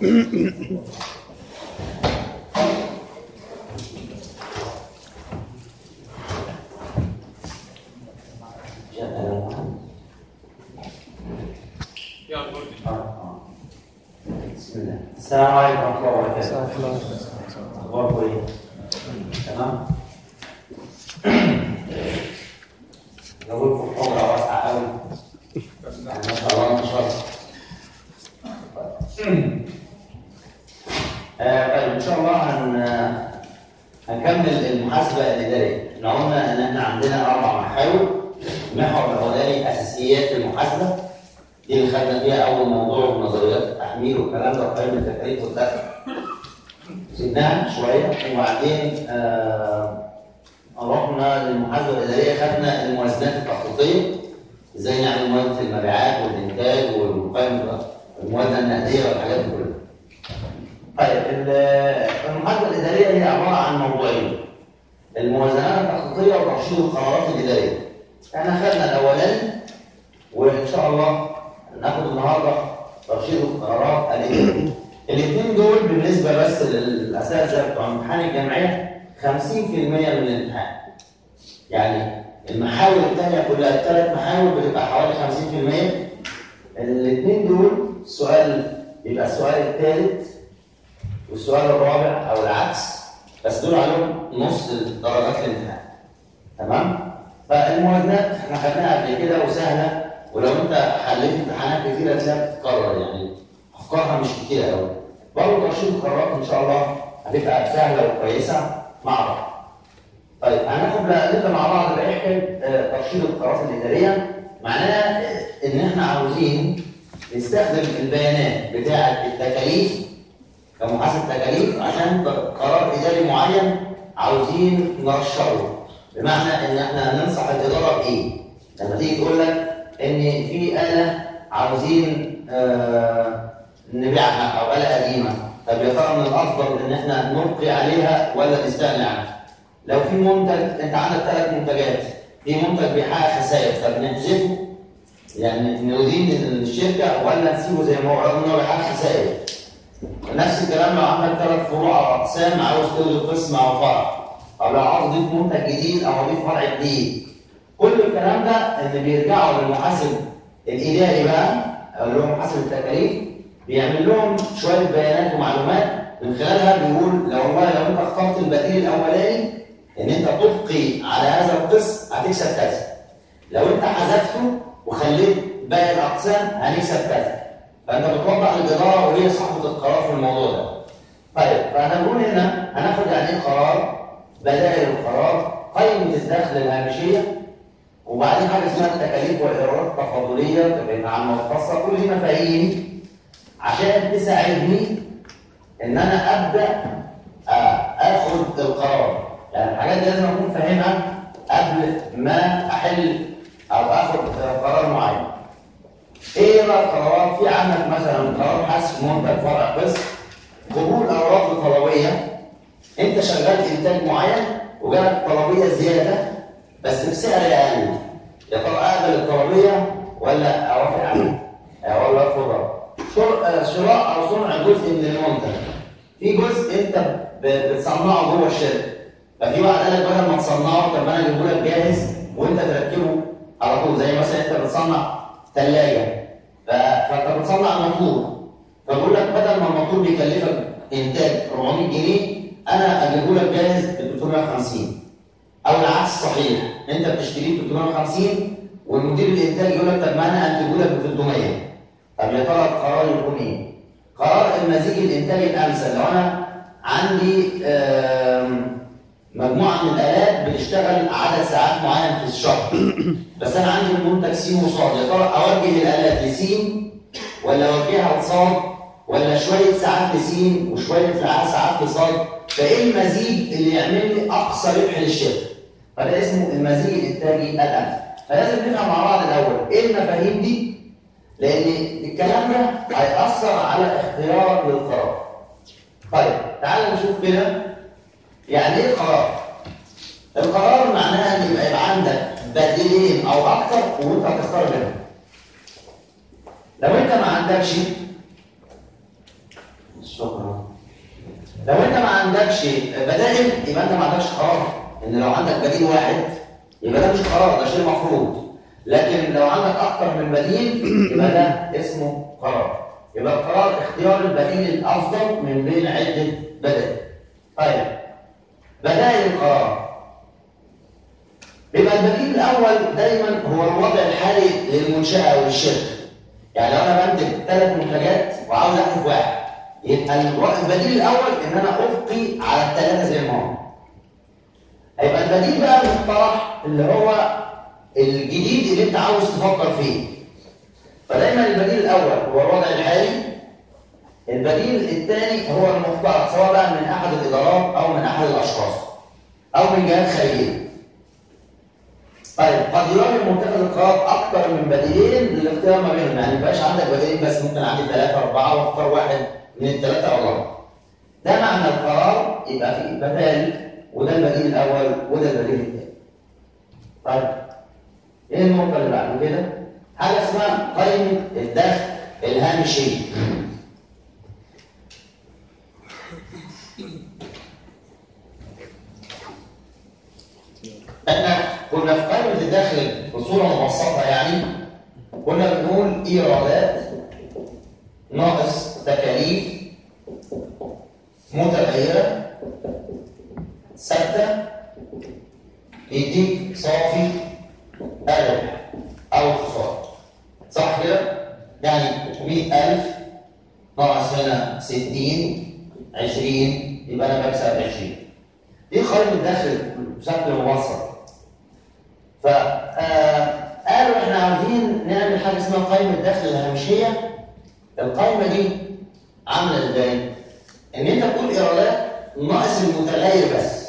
بسم الله السلام عليكم ورحمة الله وبركاته أخباركم إيه؟ تمام؟ لو لكم حجرة واسعة أوي يعني ما شاء الله ما شاء الله آه، طيب إن شاء الله هن هنكمل المحاسبة الإدارية احنا قلنا إن احنا عندنا أربع محاور المحور الأولاني أساسيات المحاسبة دي اللي خدنا فيها أول موضوع نظريات التحميل والكلام ده وقيم التكاليف والدخل سيبناها شوية وبعدين آه رحنا للمحاسبة الإدارية خدنا الموازنات التخطيطية ازاي نعمل موازنة المبيعات والإنتاج والمقايمة الموازنة النقدية والحاجات دي كلها. طيب ال- المحاسبة الإدارية هي عبارة عن موضوعين الموازنات التخطيطية وترشيد القرارات الإدارية. احنا خدنا الأولاني وإن شاء الله ناخد النهارده ترشيد القرارات الإدارية. الاثنين دول بالنسبة بس للأساتذة بتوع امتحان الجامعية 50% من الامتحان. يعني المحاور الثانية كلها الثلاث محاور بتبقى حوالي 50% الاثنين دول السؤال يبقى السؤال الثالث والسؤال الرابع او العكس بس دول عليهم نص درجات الامتحان تمام فالموازنات احنا خدناها قبل كده وسهله ولو انت حليت امتحانات كتير هتلاقيها بتتكرر يعني افكارها مش كتير قوي برضه ترشيد القرارات ان شاء الله هتبقى سهله وكويسه مع بعض طيب هناخد بقى نبدا مع بعض بقى حكايه آه، ترشيد القرارات الاداريه معناها آه، ان احنا عاوزين نستخدم البيانات بتاعه التكاليف كمحاسب تكاليف عشان قرار اداري معين عاوزين نرشده بمعنى ان احنا ننصح الاداره بايه؟ لما تيجي تقول لك ان في اله عاوزين آه نبيعها او اله قديمه طب يا ترى من الافضل ان احنا نبقي عليها ولا نستغني عنها؟ لو في منتج انت عندك ثلاث منتجات في منتج بيحقق خسائر طب نحذفه يعني ندين الشركه ولا نسيبه زي ما هو رغم ان هو بيحقق خسائر نفس الكلام لو عندك ثلاث فروع او اقسام عاوز تلغي قسم او فرع او لو عاوز تضيف منتج جديد او اضيف فرع جديد كل الكلام ده ان بيرجعوا للمحاسب الاداري بقى او اللي هو محاسب التكاليف بيعمل لهم شويه بيانات ومعلومات من خلالها بيقول لو والله لو انت اخترت البديل الاولاني ان انت تبقي على هذا القسم هتكسب كذا لو انت حذفته وخليت باقي الاقسام هنكسب كذا فانت بتوضح للاداره وهي صاحبه القرار في الموضوع ده طيب فهنقول هنا هناخد يعني ايه قرار بدائل القرار قيمه الدخل الهامشيه وبعدين حاجه اسمها التكاليف والايرادات التفاضليه تبقى عامه وخاصه كل دي مفاهيم عشان تساعدني ان انا ابدا آه، اخد القرار يعني الحاجات دي لازم اكون فاهمها قبل ما احل او اخد قرار معين ايه بقى القرارات في عندك مثلا قرار حذف منتج فرع قسم قبول اوراق طلبيه انت شغال انتاج معين وجالك طلبيه زياده بس بسعر اقل يا ترى اقبل الطلبيه ولا اوافق عليها أو ولا ارفضها شر- آه، شراء او صنع جزء من المنتج في جزء انت ب- بتصنعه جوه الشركه ففي واحد قال لك بدل ما تصنعه طب ما انا اجيبه لك جاهز وانت تركبه على طول زي مثلا انت بتصنع ثلاجه فانت بتصنع الموتور فبقول لك بدل ما الموتور بيكلفك انتاج 400 جنيه انا اجيبه لك جاهز ب 350 او العكس صحيح انت بتشتريه ب 350 والمدير الانتاج يقول لك طب ما انا انتجه لك ب 300 طب يا ترى القرار يكون ايه؟ قرار المزيج الانتاجي الامثل لو انا عندي آم، مجموعه من الالات بتشتغل عدد ساعات معين في الشهر بس انا عندي المنتج سين وصاد يا ترى اوجه الالات لسين ولا اوجهها لصاد ولا شويه ساعات لسين وشويه ساعات لصاد فايه المزيج اللي يعمل لي اقصى ربح للشركه فده اسمه المزيج الانتاجي الامثل فلازم نفهم مع بعض الاول ايه المفاهيم دي لان الكلام ده هيأثر على اختيارك للقرار طيب تعالوا نشوف كده يعني ايه قرار القرار معناها ان يبقى يبقى عندك بديلين او اكتر وانت هتختار منهم لو انت ما عندكش شكرا لو انت ما عندكش بدائل يبقى انت ما عندكش قرار ان لو عندك بديل واحد يبقى ده مش قرار ده شيء مفروض لكن لو عندك اكتر من بديل يبقى ده اسمه قرار يبقى القرار اختيار البديل الافضل من بين عده بدائل طيب بدائل القرار يبقى البديل الاول دايما هو الوضع الحالي للمنشاه او الشركه يعني لو انا بنتج ثلاث منتجات وعاوز احذف واحد يبقى البديل الاول ان انا ابقي على الثلاثه زي ما هم هيبقى البديل بقى المقترح اللي هو الجديد اللي انت عاوز تفكر فيه فدايما البديل الاول هو الوضع الحالي البديل الثاني هو المقترح سواء بقى من احد الادارات او من احد الاشخاص او من جهات خارجيه طيب قد يواجه متخذ القرار اكثر من بديلين للاختيار ما بينهم يعني ما يبقاش عندك بديلين بس ممكن عندي ثلاثه اربعه واختار واحد من الثلاثه او الاربعه ده معنى القرار يبقى فيه بدائل وده البديل الاول وده البديل الثاني طيب ايه النقطه اللي بعد كده حاجه اسمها قائمه الدخل الهامشي احنا كنا في قائمه الدخل بصوره مبسطه يعني كنا بنقول ايرادات ناقص تكاليف متغيره ثابته يديك صافي ربح او خساره صح كده؟ يعني 100000 ناقص هنا 60 20 يبقى انا بكسب 20 دي قائمه الدخل بشكل مبسط فقالوا احنا عاوزين نعمل حاجه اسمها قائمه الدخل الهامشيه القائمه دي عامله ازاي؟ ان انت تقول ايرادات ناقص المتغير بس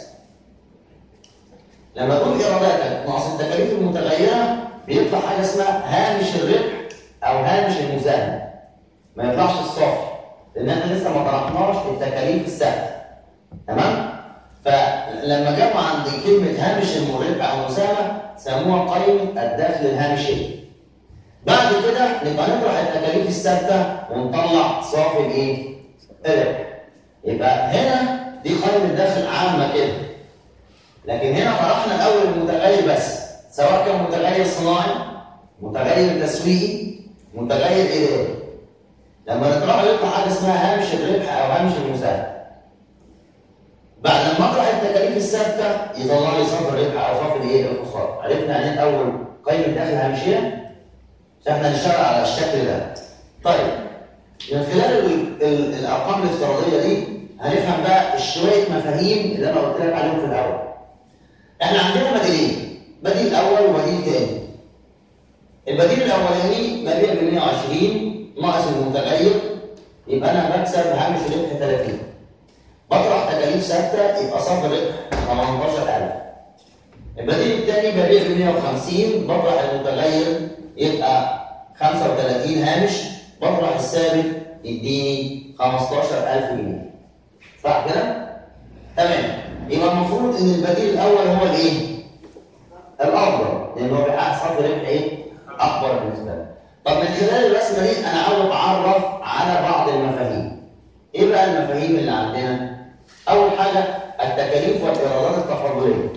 لما تقول ايراداتك ناقص التكاليف المتغيره بيطلع حاجه اسمها هامش الربح او هامش المساهمه ما يطلعش الصافي لان احنا لسه ما طرحناش التكاليف الثابته تمام فلما جابوا عند كلمه هامش الربح او المساهمه سموها قائمه الدخل الهامشيه بعد كده نبقى نطرح التكاليف الثابته ونطلع صافي الايه الربح يبقى هنا دي قائمه دخل عامه كده لكن هنا طرحنا الاول المتغير بس سواء كان متغير صناعي متغير تسويقي متغير اداري لما نطرحه يطلع حاجه اسمها هامش الربح او هامش المساهمه بعد ما اطرح التكاليف الثابته يطلع لي صافي الربح او صافي الايه الخساره عرفنا يعني الاول قيمه دخل هامشيه احنا نشتغل على الشكل ده طيب من خلال ال ال الارقام الافتراضيه دي هنفهم بقى شويه مفاهيم اللي انا قلت لك عليهم في الاول احنا عندنا بديلين بديل اول وبديل ثاني البديل الاولاني ببيع ب 120 ناقص المتغير يبقى انا بكسب هامش ربح 30 بطرح تكاليف ثابته يبقى صافي ربح 18000 البديل الثاني ببيع ب 150 بطرح المتغير يبقى 35 هامش بطرح الثابت يديني 15000 جنيه صح كده؟ تمام يبقى المفروض ان البديل الاول هو الايه؟ الافضل لان هو بيحقق صافي ربح ايه؟ اكبر بالنسبه لي. طب من خلال الرسمه دي انا عاوز اتعرف على بعض المفاهيم. ايه بقى المفاهيم اللي عندنا؟ اول حاجه التكاليف والايرادات التفاضليه.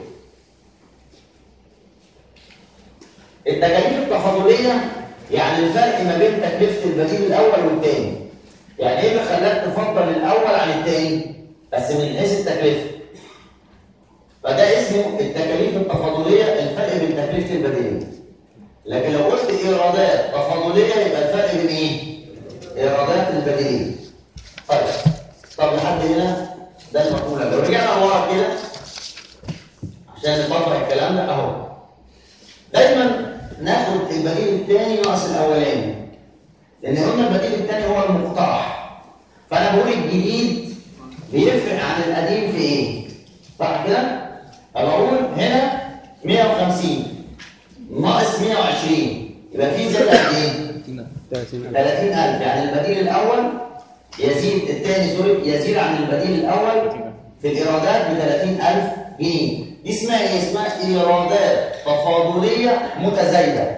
التكاليف التفاضليه يعني الفرق ما بين تكلفه البديل الاول والثاني. يعني ايه اللي خلاك تفضل الاول عن الثاني؟ بس من حيث التكلفه. فده اسمه التكاليف التفاضليه الفرق بين تكلفه البديلين. لكن لو قلت ايرادات تفاضليه يبقى الفرق بين ايه؟ ايرادات البديلين. طيب طب لحد هنا ده المقوله لو رجعنا ورا كده عشان نطبق الكلام ده اهو دايما ناخد البديل الثاني ناقص الاولاني لان قلنا البديل الثاني هو المقترح فانا بقول الجديد بيفرق عن القديم في ايه؟ صح كده؟ فبقول هنا 150 ناقص 120 يبقى في زياده قد ايه؟ 30000 يعني البديل الاول يزيد الثاني سوري يزيد عن البديل الاول في الايرادات ب 30000 جنيه دي اسمها ايه؟ اسمها ايرادات تفاضليه متزايده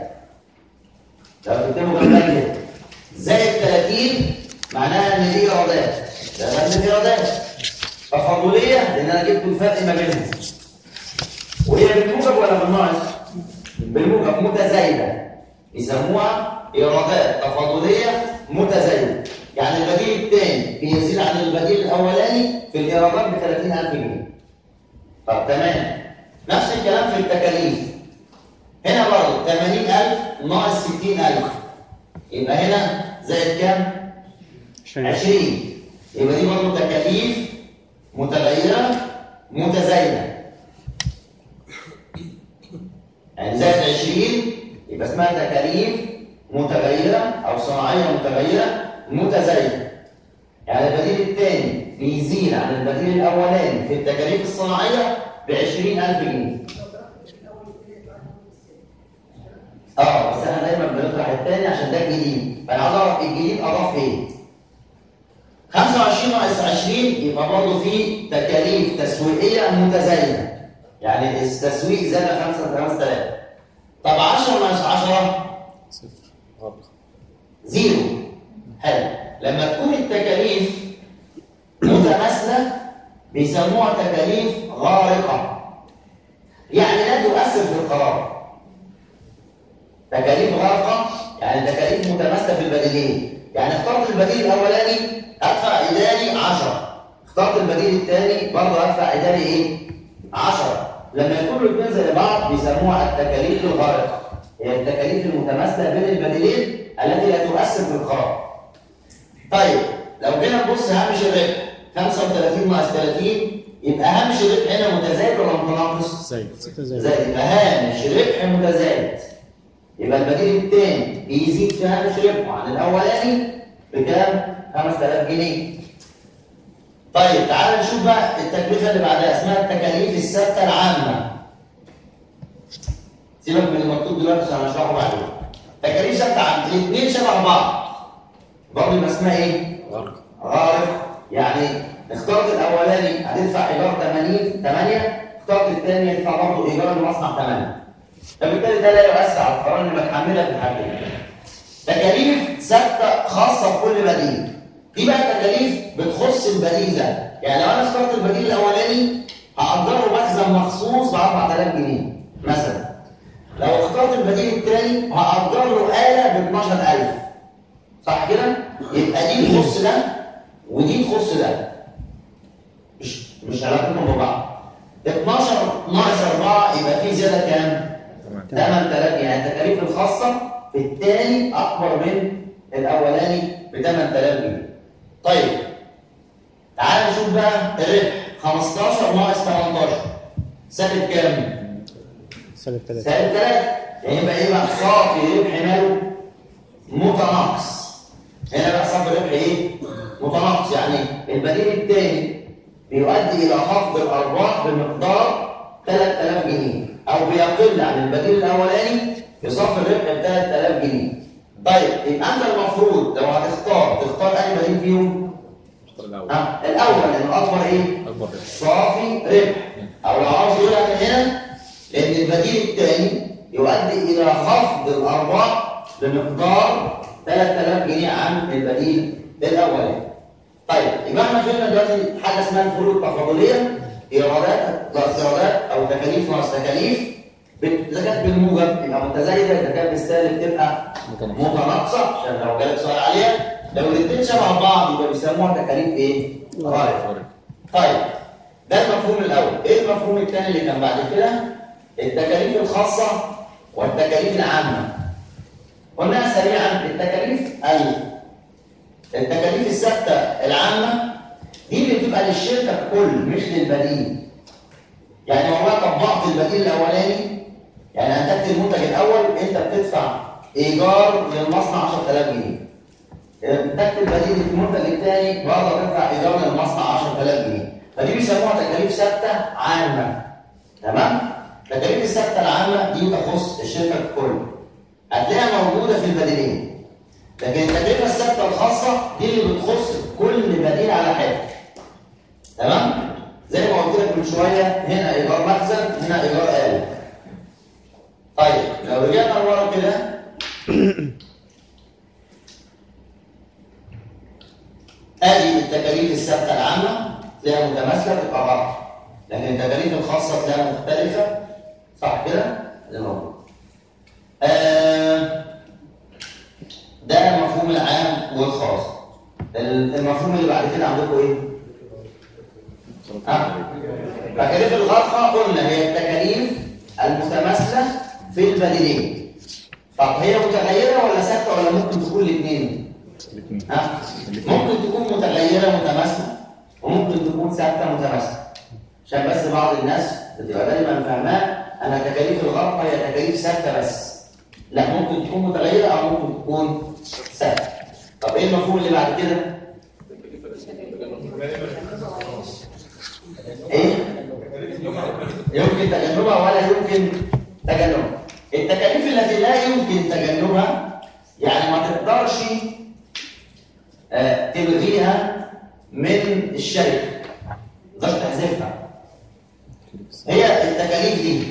لو تكتبوا جنبها كده زائد 30 معناها ان دي ايرادات ده من الايرادات تفاضليه لان انا جبت الفرق ما بينهم وهي بالموجب ولا بالناقص بالموجب متزايده يسموها ايرادات تفاضليه متزايده يعني البديل الثاني بيزيد عن البديل الاولاني في الايرادات ب 30000 جنيه طب تمام نفس الكلام في التكاليف هنا برضه 80000 ناقص 60000 يبقى هنا زائد كام 20 يبقى دي برضه تكاليف متغيره متزايده يعني زائد 20 يبقى اسمها تكاليف متغيره او صناعيه متغيره متزايده يعني البديل الثاني بيزيد عن البديل الاولاني في التكاليف الصناعيه ب 20000 جنيه اه بس احنا دايما بنطرح الثاني عشان ده جديد فانا عاوز اعرف الجديد اضاف ايه 25 ناقص 20 يبقى برضه في تكاليف تسويقيه متزايده يعني التسويق زاد 5 5000 طب 10 ناقص 10 زيرو حلو لما تكون التكاليف متماثله بيسموها تكاليف غارقه يعني لا تؤثر في القرار تكاليف غارقه يعني تكاليف متماثله في البديلين يعني اخترت البديل الاولاني ادفع اداري 10 اخترت البديل الثاني برضه ادفع اداري ايه 10 لما يكونوا الاثنين زي بعض بيسموها التكاليف الغارقه هي التكاليف المتماثله بين البديلين التي لا تؤثر في القرار طيب لو جينا نبص هامش الربح 35 ناقص 30 يبقى هامش الربح هنا متزايد ولا متناقص؟ زائد زائد يبقى هامش ربح متزايد يبقى البديل الثاني بيزيد في هامش ربحه عن الاولاني بكام؟ 5000 جنيه طيب تعال نشوف بقى التكلفه اللي بعدها اسمها التكاليف الثابته العامه سيبك من المكتوب دلوقتي عشان هشرحه بعدين تكاليف ثابته عامه الاثنين شبه بعض برضه يبقى اسمها ايه؟ غارق يعني اخترت الاولاني هتدفع ايجار 80 8 اخترت الثاني هتدفع برضه ايجار المصنع 8 فبالتالي ده لا يؤثر على القرار اللي بتحملها في الحالتين تكاليف ثابته خاصه بكل بديل دي بقى تكاليف بتخص البديل ده يعني لو انا اخترت البديل الاولاني هأجره مخزن مخصوص ب 4000 جنيه مثلا لو اخترت البديل الثاني هأجر له آلة ب 12000 صح كده؟ يبقى دي تخص ده ودي تخص ده مش مش علاقتهم ببعض 12 ناقص 4 يبقى في زياده كام؟ 8000 يعني التكاليف الخاصه في الثاني اكبر من الاولاني ب 8000 جنيه. طيب تعال نشوف بقى الربح 15 ناقص 18 سالب كام؟ سالب 3 سالب 3 يعني يبقى ايه بقى صافي ربح ماله متناقص هنا بقى صافي ربح ايه متناقص يعني البديل الثاني بيؤدي الى خفض الارباح بمقدار 3000 جنيه او بيقل عن البديل الاولاني بصافي الربح ب 3000 جنيه طيب يبقى انت المفروض لو هتختار تختار اي بديل فيهم اختار الاول ها الاول لانه اكبر ايه اكبر ربح صافي ربح او لو عاوز يقولها من هنا لان البديل الثاني يؤدي الى خفض الارباح بمقدار 3000 جنيه عن البديل الاولاني طيب يبقى احنا فهمنا دلوقتي حاجه اسمها الفروق التفاضليه ايرادات ناقص ايرادات او تكاليف ناقص تكاليف بت- اذا كانت بالموجب يبقى متزايده اذا كانت بالسالب تبقى متناقصة. متناقصه عشان لو جالك سؤال عليها لو الاثنين شبه بعض يبقى بيسموها تكاليف ايه؟ غايه طيب ده المفهوم الاول ايه المفهوم الثاني اللي كان بعد كده التكاليف الخاصه والتكاليف العامه قلنا سريعا التكاليف ال التكاليف الثابته العامه دي اللي بتبقى للشركه ككل مش للبديل يعني والله طبقت البديل الاولاني يعني انتجت المنتج الاول انت بتدفع ايجار للمصنع 10000 جنيه انتجت البديل المنتج الثاني برضه تدفع ايجار للمصنع 10000 جنيه فدي بيسموها تكاليف ثابته عامه تمام التكاليف الثابته العامه دي تخص الشركه ككل هتلاقيها موجوده في البديلين لكن التكلفه الثابته الخاصه دي اللي بتخص كل بديل على حده تمام زي ما قلت لك من شويه هنا ايجار مخزن هنا ايجار آلة طيب لو رجعنا لورا كده ادي التكاليف الثابته العامه تلاقيها متماثله تبقى غلط لكن التكاليف الخاصه تلاقيها مختلفه صح كده؟ ده موجود. آه ده المفهوم العام والخاص. المفهوم اللي بعد كده عندكم ايه؟ ها؟ تكاليف الغرفه قلنا هي التكاليف المتماثله في البديلين. طب هي متغيره ولا ثابته ولا ممكن تكون الاثنين؟ الاثنين ها؟ ممكن تكون متغيره متماثله وممكن تكون ثابته متماثله. عشان بس بعض الناس بتبقى دايما فاهماه ان تكاليف الغرفه هي تكاليف ثابته بس. لا ممكن تكون متغيره او ممكن تكون ثابته. طب ايه المفهوم اللي بعد كده؟ ايه؟ يمكن تجنبها ولا يمكن تجنبها. التكاليف التي لا يمكن تجنبها يعني ما تقدرش آه، تلغيها من الشركه. ما تقدرش تحذفها. هي التكاليف دي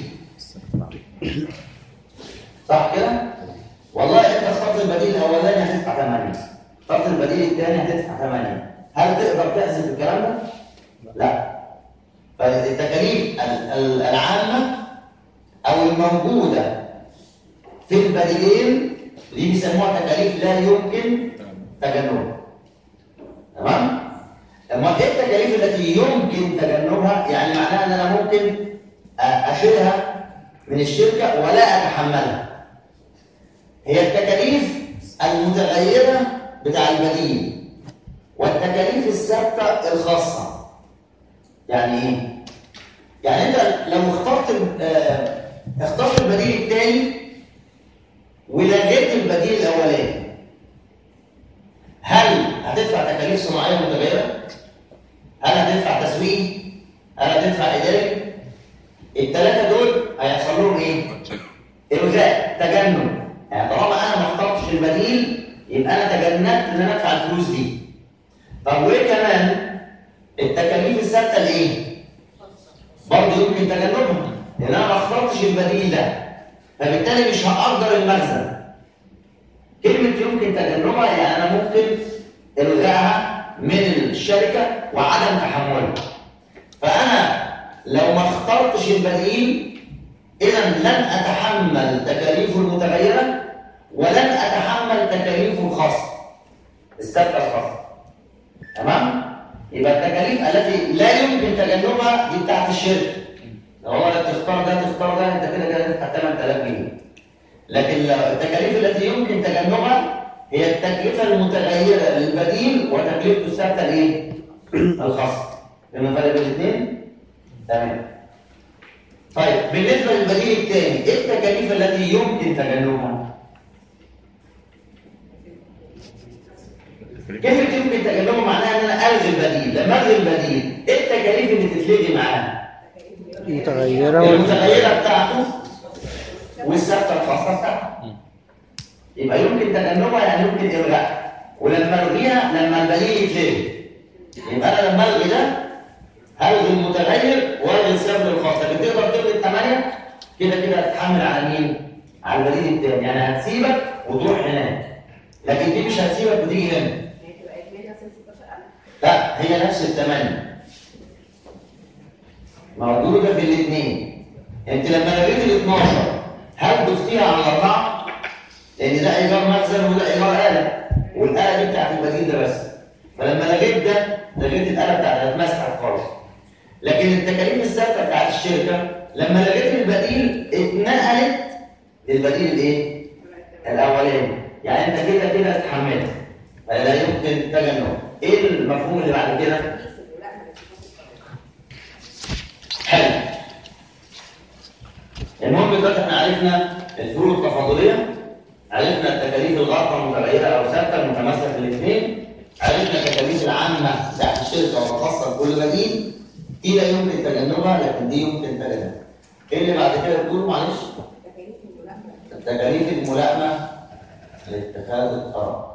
صح كده؟ والله انت اخترت البديل الاولاني هتدفع 8 اخترت البديل الثاني هتدفع 8 هل تقدر تحذف الكلام ده؟ لا فالتكاليف ال- ال- العامه او الموجوده في البديلين دي بيسموها تكاليف لا يمكن تجنبها تمام؟ اما ايه التكاليف التي يمكن تجنبها يعني معناها ان انا ممكن أ- اشيلها من الشركه ولا اتحملها هي التكاليف المتغيره بتاع البديل والتكاليف الثابته الخاصه يعني ايه يعني انت لو اخترت ال- آه، اخترت البديل الثاني ولغيت البديل الاولاني هل هتدفع تكاليف صناعيه متغيره هل هتدفع تسويق هل هتدفع اداري الثلاثه دول هيحصل لهم ايه الغاء تجنب يعني طالما انا ما اخترتش البديل يبقى انا تجنبت ان انا ادفع الفلوس دي طب وايه كمان التكاليف الثابته الايه برضه يمكن تجنبها لان انا ما اخترتش البديل ده فبالتالي مش هقدر المخزن كلمه يمكن تجنبها يعني انا ممكن الغائها من الشركه وعدم تحملها فانا لو ما اخترتش البديل اذا لن اتحمل تكاليفه المتغيره ولن اتحمل تكاليفه الخاصه الثابته الخاصه تمام يبقى التكاليف التي لا يمكن تجنبها دي بتاعت الشركه لو هو لا تختار ده تختار ده انت كده كده هتدفع 8000 جنيه لكن لو التكاليف التي يمكن تجنبها هي التكلفه المتغيره للبديل وتكلفته الثابته الايه الخاصه فهمنا الفرق بين الاثنين تمام طيب بالنسبه للبديل الثاني ايه التكاليف التي يمكن تجنبها كلمه يمكن تجنبها معناها ان انا الغي البديل لما الغي البديل ايه التكاليف اللي تتلغي معاه متغيرة ولا المتغيره بتاعته والثابته الخاصه بتاعته يبقى يمكن تجنبها يعني يمكن الغائها ولما الغيها لما البديل يتلغي يبقى انا لما الغي ده هلغي المتغير والغي الثابت الخاص لكن تقدر تلغي الثمانيه كده كده هتتحمل على مين؟ على البديل التاني يعني هتسيبك وتروح هناك لكن دي مش هتسيبك وتيجي هنا لا هي نفس الثمانيه موجوده في الاثنين انت لما لغيت ال 12 هل ضفتيها على الاربعه؟ لان ده ايجار مخزن وده ايجار اله والاله دي بتاعت البديل ده بس فلما لغيت ده لغيت الاله بتاعتها اتمسحت خالص لكن التكاليف الثابته بتاعت الشركه لما لغيت البديل اتنقلت للبديل الايه؟ الاولاني يعني انت كده كده اتحملت فلا يمكن تجنبه ايه المفهوم اللي بعد كده؟ حلو المهم دلوقتي احنا عرفنا الفروق التفاضليه عرفنا التكاليف الغلطه المتغيره او ثابته المتماثله في الاثنين عرفنا التكاليف العامه بتاعت الشركه والخاصه بكل بديل دي لا يمكن تجنبها لكن دي يمكن تجنبها ايه اللي بعد كده تقول معلش التكاليف الملائمه لاتخاذ القرار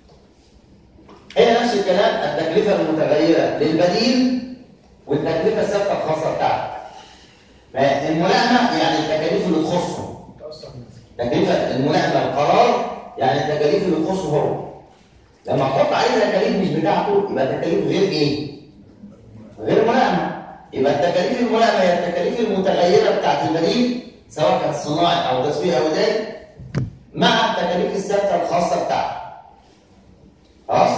هي نفس الكلام التكلفه المتغيره للبديل والتكلفه الثابته الخاصه بتاعته فالملائمه يعني التكاليف اللي تخصه تكلفه الملائمه القرار يعني التكاليف اللي تخصه هو لما احط عليه تكاليف مش بتاعته يبقى تكاليف غير ايه؟ غير ملائمه يبقى التكاليف الملائمه هي التكاليف المتغيره بتاعت البديل سواء كانت صناعي او تسويق او اداري مع التكاليف الثابته الخاصه بتاعته خلاص؟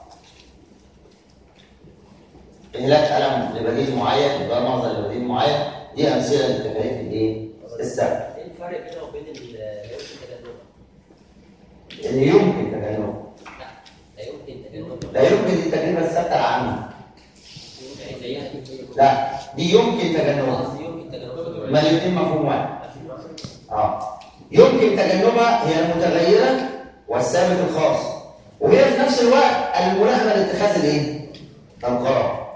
إهلاك قلم لبديل معين إدارة مصدر لبديل معين دي أمثلة للتكاليف الإيه؟ الثابتة ايه الفرق بينه وبين ال- لا يمكن تجنبها؟ اللي يمكن تجنبه لا لا يمكن تجنبها لا يمكن دي التكلفة الثابتة العامة يعني زيها لا دي يمكن تجنبها قصدي يمكن تجنبها ما الاثنين مفهوم واحد اه يمكن تجنبها هي المتغيرة والثابت الخاص وهي في نفس الوقت الملائمة لاتخاذ الايه؟ القرار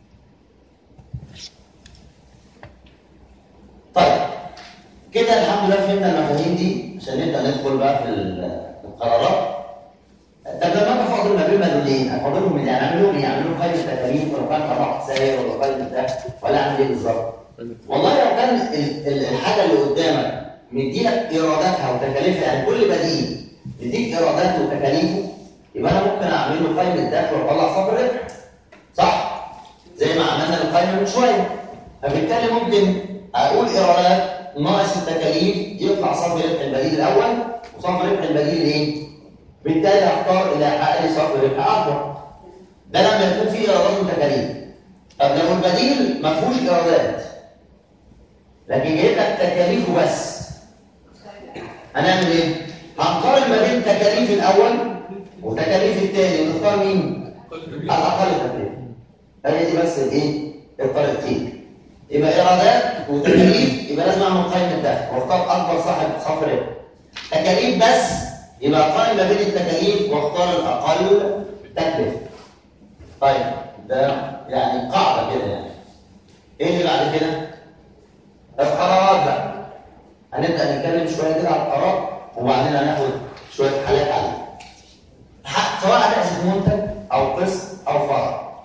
طيب كده الحمد لله فهمنا المفاهيم دي عشان نبدا ندخل بقى في ال- القرارات طب لما اجي افاضل ما بين مدلولين افاضلهم من يعني اعمل لهم ايه؟ اعمل لهم قائمه تكاليف ولا قائمه طبق ساير ولا قائمه ده ولا اعمل ايه بالظبط؟ والله لو كان ال- ال- الحاجه اللي قدامك مديلك ايراداتها وتكاليفها يعني كل بديل مديك ايراداته وتكاليفه يبقى انا ممكن اعمل له قائمه دخل واطلع صافي ربح صح؟ زي ما عملنا القائمه من شويه فبالتالي ممكن اقول ايرادات ناقص التكاليف يطلع صافي ربح البديل الاول وصافي ربح البديل الايه؟ بالتالي اختار اللي هيحقق لي صافي ربح اكبر ده لما يكون فيه ايرادات وتكاليف طب لو البديل ما فيهوش ايرادات لكن جايب لك تكاليفه بس هنعمل ايه؟ هنقارن ما بين تكاليف الاول وتكاليف الثاني ونختار مين؟ الاقل تكلفه هي دي بس الايه؟ الطريقتين يبقى ايرادات وتكاليف يبقى لازم اعمل قائمه دخل واختار اكبر صاحب صافي ربح تكاليف بس يبقى اقارن ما بين التكاليف واختار الاقل تكلفه طيب ده يعني قاعده كده يعني ايه اللي بعد كده؟ القرارات بقى هنبدا نتكلم شويه كده على القرار وبعدين هناخد شويه حالات عليه ح- سواء هتحذف منتج او قسط او فرع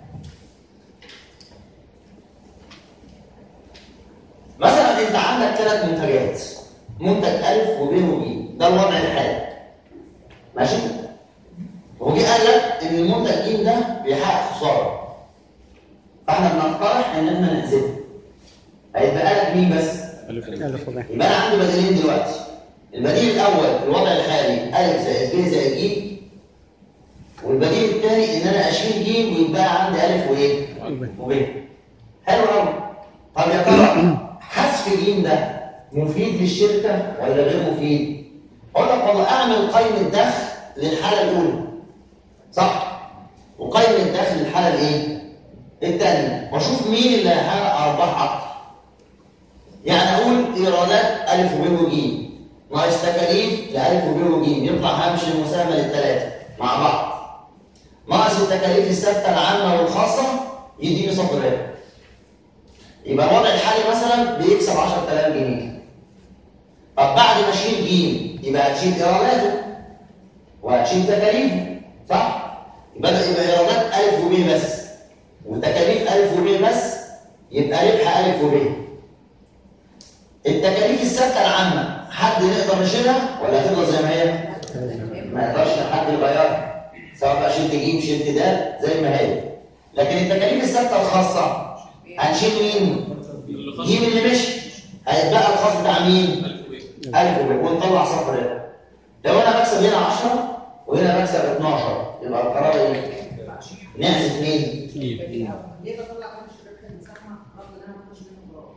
مثلا انت عندك ثلاث منتجات منتج الف وب وج ده الوضع الحالي ماشي وجي قال لك ان المنتج ج ده بيحقق خساره فاحنا بنقترح ان احنا نحذفه هيبقى لك مين بس ألف وباء يبقى انا عندي بديلين دلوقتي البديل الاول الوضع الحالي الف زائد ب زائد ج والبديل الثاني ان انا اشيل ج ويبقى عندي الف وايه وب حلو قوي طب يا ترى حذف ج ده مفيد للشركه ولا غير مفيد اقول لك والله اعمل قائمه دخل للحاله الاولى صح وقائمه دخل للحاله الايه الثانيه واشوف مين اللي هيحقق ارباح اكتر يعني اقول ايرادات الف وب وج ناقص تكاليف لالف وب وج يطلع هامش المساهمه للثلاثه مع بعض ناقص التكاليف الثابته العامه والخاصه يديني صفر ربح يبقى الوضع الحالي مثلا بيكسب 10000 جنيه طب بعد ما اشيل ج يبقى هتشيل ايراداته وهتشيل تكاليفه صح يبقى ده يبقى ايرادات الف وب بس وتكاليف الف وب بس يبقى ربح الف وب التكاليف الثابته العامه حد نقدر نشيلها ولا هتفضل زي ما هي؟ ما يقدرش حد يغيرها سواء بقى شلت ج شلت د زي ما هي لكن التكاليف الثابته الخاصه هنشيل مين؟ ج اللي مشي هيتبقى الخاص بتاع مين؟ ألف وب ونطلع صفر لو انا بكسب هنا 10 وهنا بكسب 12 يبقى القرار ايه؟ نحذف مين؟ ليه بطلع هامش ربح المساهمه رغم ان انا ما كنتش منه ضرر؟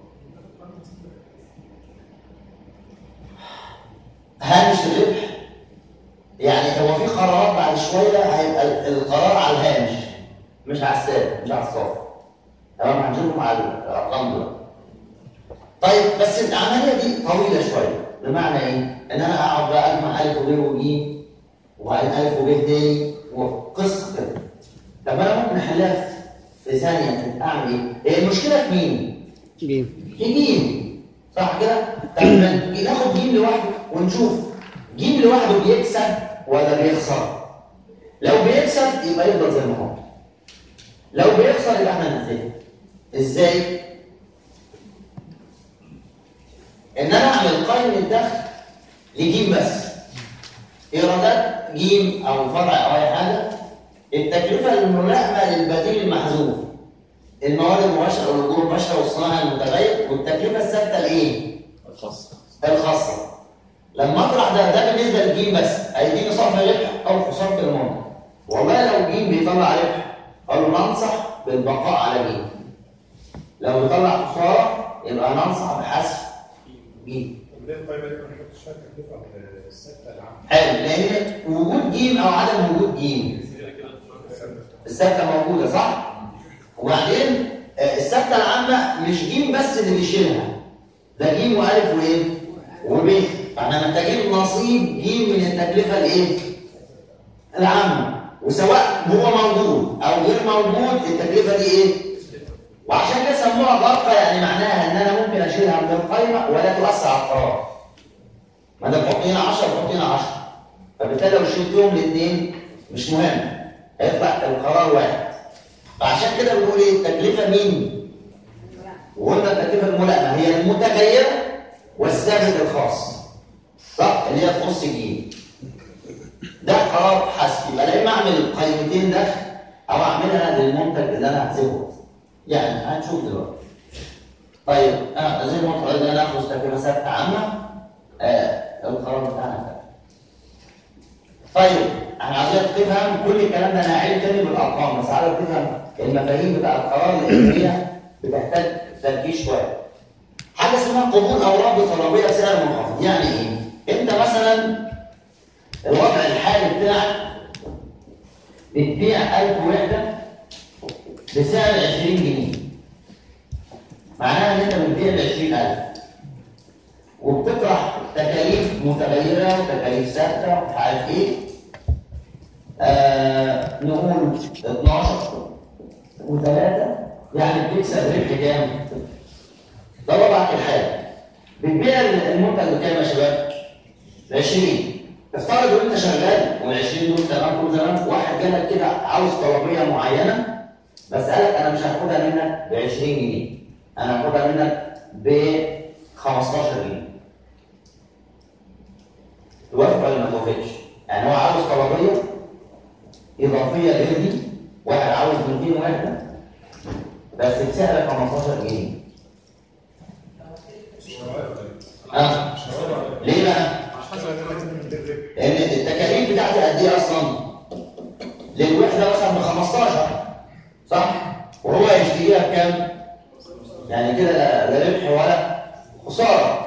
هامش الربح يعني هو في قرارات بعد شويه هيبقى ال- القرار على الهامش مش على السالب مش على الصافي تمام هنشوفهم على الارقام دول طيب بس العمليه دي طويله شويه بمعنى ايه؟ ان انا اقعد بقى اجمع الف وب وج وبعدين الف وب تاني وقصه كده طب ما انا ممكن احلها في ثانيه اعمل ايه؟ هي المشكله في مين؟ جيم في جيم صح كده؟ طب ما ناخد جيم لوحده ونشوف جيم لوحده بيكسب ولا بيخسر؟ لو بيكسب يبقى يفضل زي ما هو. لو بيخسر يبقى احنا ننزله. ازاي؟ ان انا اعمل قائمه دخل لجيم بس. ايرادات جيم او فرع او اي حاجه التكلفه الملائمه للبديل المحذوف المواد المباشره او الاجور المباشره والصناعه المتغير والتكلفه الثابته الايه؟ الخاصة الخاصه لما اطرح ده ده بالنسبه للجيم بس هيديني صافي ربح او خساره المنتج والله لو جيم بيطلع ربح اقول له ننصح بالبقاء على جيم لو بيطلع خساره يبقى ننصح بحذف جيم ليه القائمه دي ما نحطش فيها التكلفه الثابته العامه؟ حلو لان وجود جيم او عدم وجود جيم الثابته موجوده صح وبعدين آه، الثابته العامه مش جيم بس اللي بيشيلها ده جيم والف وايه وب فاحنا محتاجين نصيب جيم من التكلفه الايه العامه وسواء هو موجود او غير موجود التكلفه دي ايه وعشان كده سموها ضربه يعني معناها ان انا ممكن اشيلها من القائمه ولا تؤثر على القرار ما دام حطينا 10 حطينا 10 فبالتالي لو شلتهم الاثنين مش مهم هيطلع القرار واحد فعشان كده بنقول ايه التكلفه مين؟ وقلنا التكلفه الملائمه هي المتغيره والثابت الخاص صح اللي هي تخص جيم ده قرار حسب يبقى لا اما اعمل القيمتين ده او اعملها للمنتج اللي انا هحسبه يعني هنشوف دلوقتي طيب انا زي ما قلت انا ناخد تكلفه ثابته عامه آه القرار بتاعنا ده طيب احنا عايزين تفهم كل الكلام ده انا هعيد تاني بالارقام بس عايزك تفهم المفاهيم بتاع القرار لان هي بتحتاج تركيز شويه حاجه اسمها قبول او رفض طلبيه بسعر منخفض يعني ايه؟ انت مثلا الوضع الحالي بتاعك بتبيع 1000 وحده بسعر 20 جنيه معناها ان انت بتبيع ب 20000 وبتطرح تكاليف متغيره وتكاليف ثابته ومش عارف ايه آه نقول 12 و3 يعني بتكسب ربح كام؟ ده وضعك الحالي بتبيع المنتج بكام يا شباب؟ ب 20 افترض ان انت شغال وال 20 دول تمام كل زمان واحد جالك كده عاوز طلبيه معينه بس قالك انا مش هاخدها منك ب 20 جنيه انا هاخدها منك ب 15 جنيه توافق ولا ما توافقش؟ يعني هو عاوز طلبيه اضافيه غير دي واحد عاوز 200 وحده بس بسعر 15 جنيه اه ليه بقى؟ لان التكاليف بتاعتي قد ايه اصلا؟ للوحده مثلا ب 15 صح؟ وهو يشتريها بكام؟ يعني كده لا لا ربح ولا خساره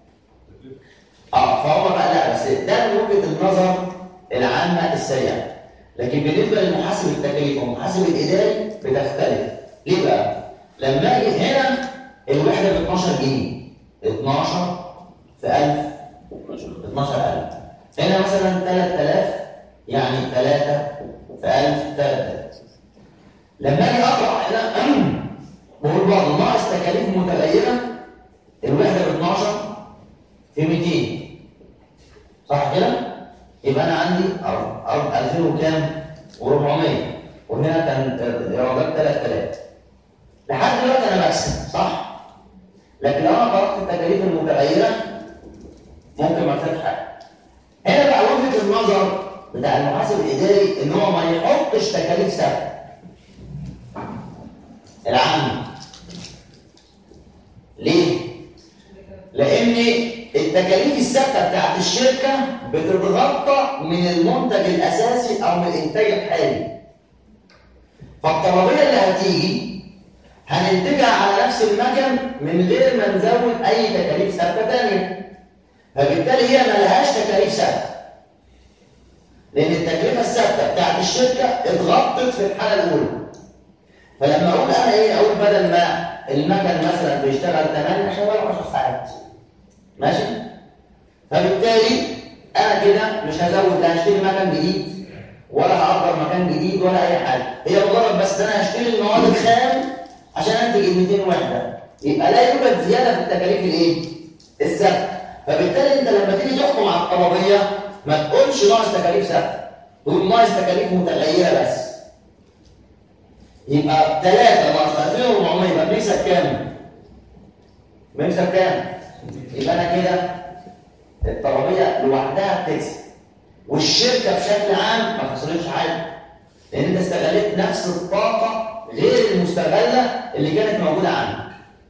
اه فهو بقى لا بس ده من وجهه النظر العامه السريعه لكن بالنسبه للمحاسب التكاليف والمحاسب الاداري بتختلف ليه بقى؟ لما اجي هنا الوحده ب 12 جنيه 12 في 1000 12000 هنا مثلا 3000 يعني 3 في 1000 3000 لما اجي اطلع هنا بقول برضه ناقص تكاليف متغيره الوحده ب 12 في 200 صح كده؟ يبقى انا عندي أرض أرض 2000 وكام؟ و400 وهنا كان ايرادات 3000 لحد دلوقتي انا بكسب صح؟ لكن لو انا طلبت التكاليف المتغيره ممكن ما اكسبش حاجه. هنا بقى وجهه النظر بتاع المحاسب الاداري ان هو ما يحطش تكاليف ثابته. العام ليه؟ لان التكاليف الثابته بتاعت الشركه بتتغطى من المنتج الاساسي او من الانتاج الحالي. فالطلبيه اللي هتيجي هننتجها على نفس المكن من غير ما نزود اي تكاليف ثابته ثانيه. فبالتالي هي ملهاش تكاليف ثابته. لان التكلفه الثابته بتاعت الشركه اتغطت في الحاله الاولى. فلما اقول انا ايه اقول بدل ما المكن مثلا بيشتغل 8 شغال 10 ساعات. ماشي؟ فبالتالي انا كده مش هزود لا هشتري مكن جديد ولا هأجر مكان جديد ولا اي حاجه هي مجرد بس انا هشتري المواد الخام عشان انتج ال 200 وحده يبقى لا يوجد زياده في التكاليف الايه؟ الثابته فبالتالي انت لما تيجي تحكم على الطلبيه ما تقولش ناقص تكاليف ثابته تقول ناقص تكاليف متغيره بس يبقى 3 ناقص 2400 يبقى بنكسب كام؟ بنكسب كام؟ يبقى انا كده الطلبيه لوحدها بتكسب والشركه بشكل عام ما خسرتش حاجه لان انت استغلت نفس الطاقه غير المستغله اللي كانت موجوده عندك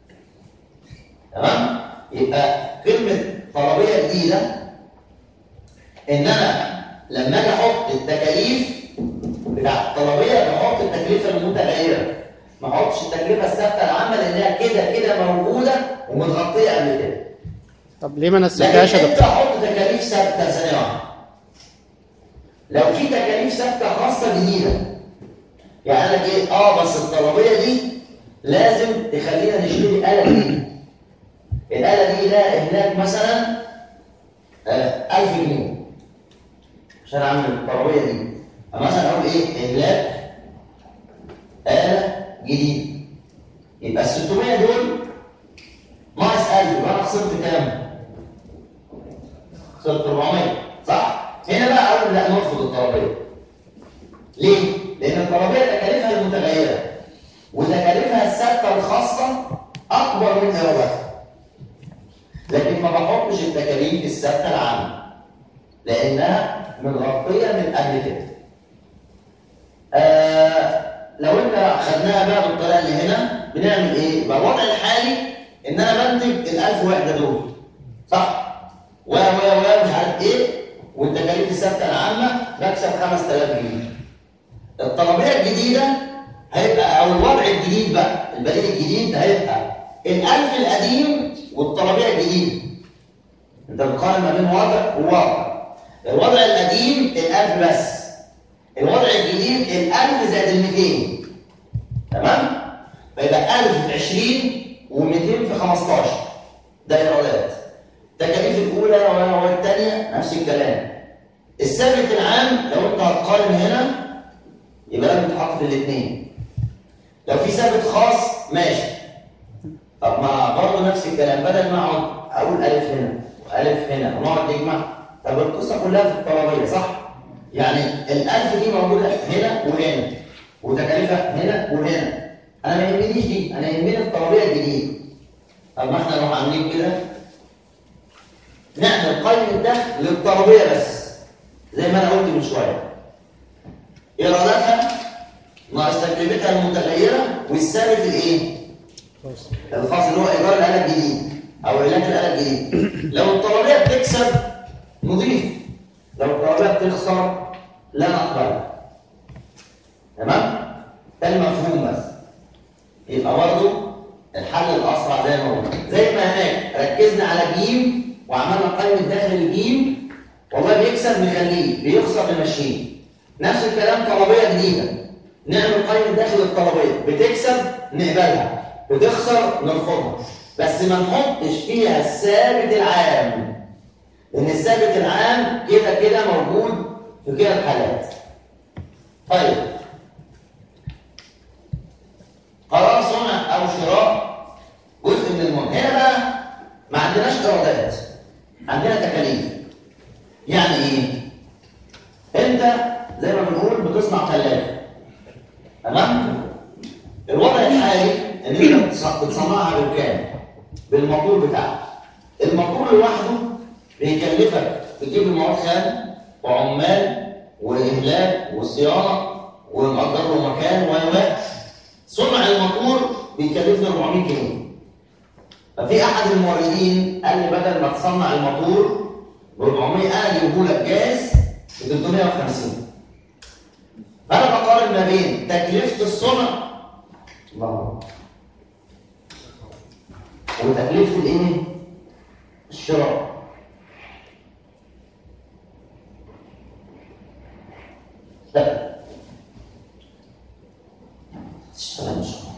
تمام يبقى كلمه طلبيه جديده ان انا لما اجي احط التكاليف بتاع الطلبيه بحط التكلفه المتغيره ما احطش التكلفه الثابته العامه لانها كده كده موجوده ومتغطيه قبل كده طب ليه ما لكن نسيتهاش يا انت دكتور حط تكاليف ثابته ثانيه واحده لو في تكاليف ثابته خاصه جديده يعني قال لك ايه اه بس الطلبيه دي لازم تخلينا نشتري اله جديده الاله دي لها اهلاك مثلا آه 1000 جنيه عشان اعمل الطلبيه دي مثلا اقول ايه اهلاك اله جديده يبقى ال 600 دول ناقص 1000 يبقى انا خسرت كام؟ خسرت 400 صح؟ هنا بقى اقول لا نرفض الطلبيه. ليه؟ لان الطلبيه تكاليفها المتغيره وتكاليفها الثابته الخاصه اكبر من ايراداتها. لكن ما بحطش التكاليف الثابته العامه لانها متغطيه من قبل كده. آه لو انت خدناها بقى بالطريقه اللي هنا بنعمل ايه؟ يبقى الوضع الحالي ان انا بنتج ال 1000 وحده دول صح؟ و و و مش عارف ايه والتكاليف الثابته العامه بكسب 5000 جنيه. الطلبيه الجديده هيبقى او الوضع الجديد بقى البديل الجديد هيبقى ال 1000 القديم والطلبيه الجديده. انت بتقارن ما بين وضع ووضع. الوضع القديم ال 1000 بس. الوضع الجديد ال 1000 زائد ال 200 تمام؟ فيبقى 1000 في 20 و200 في 15 ده ايرادات التكاليف الاولى والثانيه نفس الكلام الثابت العام لو انت هتقارن هنا يبقى لازم تحط في الاثنين لو في ثابت خاص ماشي طب ما برضه نفس الكلام بدل ما اقعد اقول الف هنا والف هنا ونقعد نجمع طب القصه كلها في الطلبيه صح؟ يعني الالف دي موجوده هنا وهنا وتكاليفها هنا وهنا انا ما يهمنيش دي انا يهمني الطلبيه الجديده طب ما احنا نروح عاملين كده نعمل قائمه الدخل للطلبيه بس زي ما انا قلت من شويه ايراداتها ناقص تكلفتها المتغيره والثابت الايه؟ الخاص اللي هو ايجار الاله الجديد او علاج الاله الجديد لو الطلبيه بتكسب نضيف لو الطلبيه بتخسر لا نقبلها تمام؟ ده المفهوم بس يبقى برضه الحل الاسرع زي ما قلنا زي ما هناك ركزنا على جيم وعملنا قائمه داخل الجيم والله بيكسب نخليه بيخسر نمشيه نفس الكلام طلبيه جديده نعمل قائمه داخل الطلبيه بتكسب نقبلها بتخسر نرفضها بس ما نحطش فيها الثابت العام لان الثابت العام كده كده موجود في كده الحالات طيب قرار صنع او شراء جزء من المهم هنا بقى ما عندناش ايرادات عندنا تكاليف يعني ايه انت زي ما بنقول بتصنع ثلاجه تمام الوضع الحالي ان انت بتص- بتصنعها بالكامل بالموتور بتاعك الموتور لوحده بيكلفك تجيب المواد خام وعمال واهلاك وصيانه ونأجر له مكان و و صنع الموتور بيكلفني 400 جنيه ففي احد الموردين قال لي بدل ما تصنع الموتور ب 400 انا اجيبه لك جاهز ب 350 فانا بقارن ما بين تكلفه الصنع الله وتكلفه الايه؟ الشراء لا السلام عليكم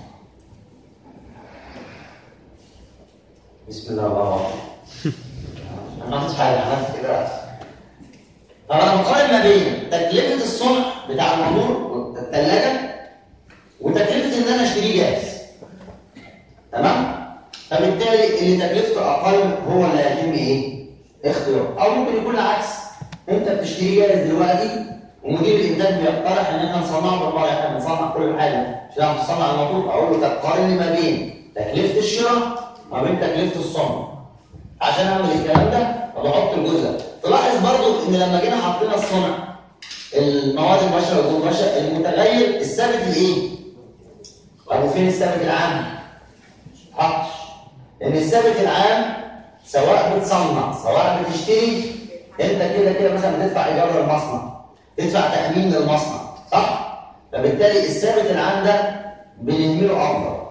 بسم الله الرحمن الرحيم انا ما عملتش حاجه عملت كده بس. فانا بقارن ما بين تكلفه الصنع بتاع الموتور الثلاجه وتكلفه ان انا اشتريه جاهز تمام فبالتالي اللي تكلفته اقل هو اللي هيتم ايه اختياره او ممكن يكون العكس انت بتشتريه جاهز دلوقتي ومدير الانتاج بيقترح ان احنا نصنعه بالمره احنا بنصنع كل حاجه مش هنعرف نصنع الموتور اقول له طب قارن لي ما بين تكلفه الشراء وما بين تكلفه الصنع عشان اعمل الكلام ده بحط الجزء تلاحظ برضو ان لما جينا حطينا الصنع المواد البشره والجلود البشره المتغير الثابت الايه؟ طب وفين الثابت العام؟ حطش لان الثابت العام سواء بتصنع سواء بتشتري انت كده كده مثلا بتدفع ايجار للمصنع تدفع تامين للمصنع صح؟ فبالتالي الثابت العام ده بنهمله افضل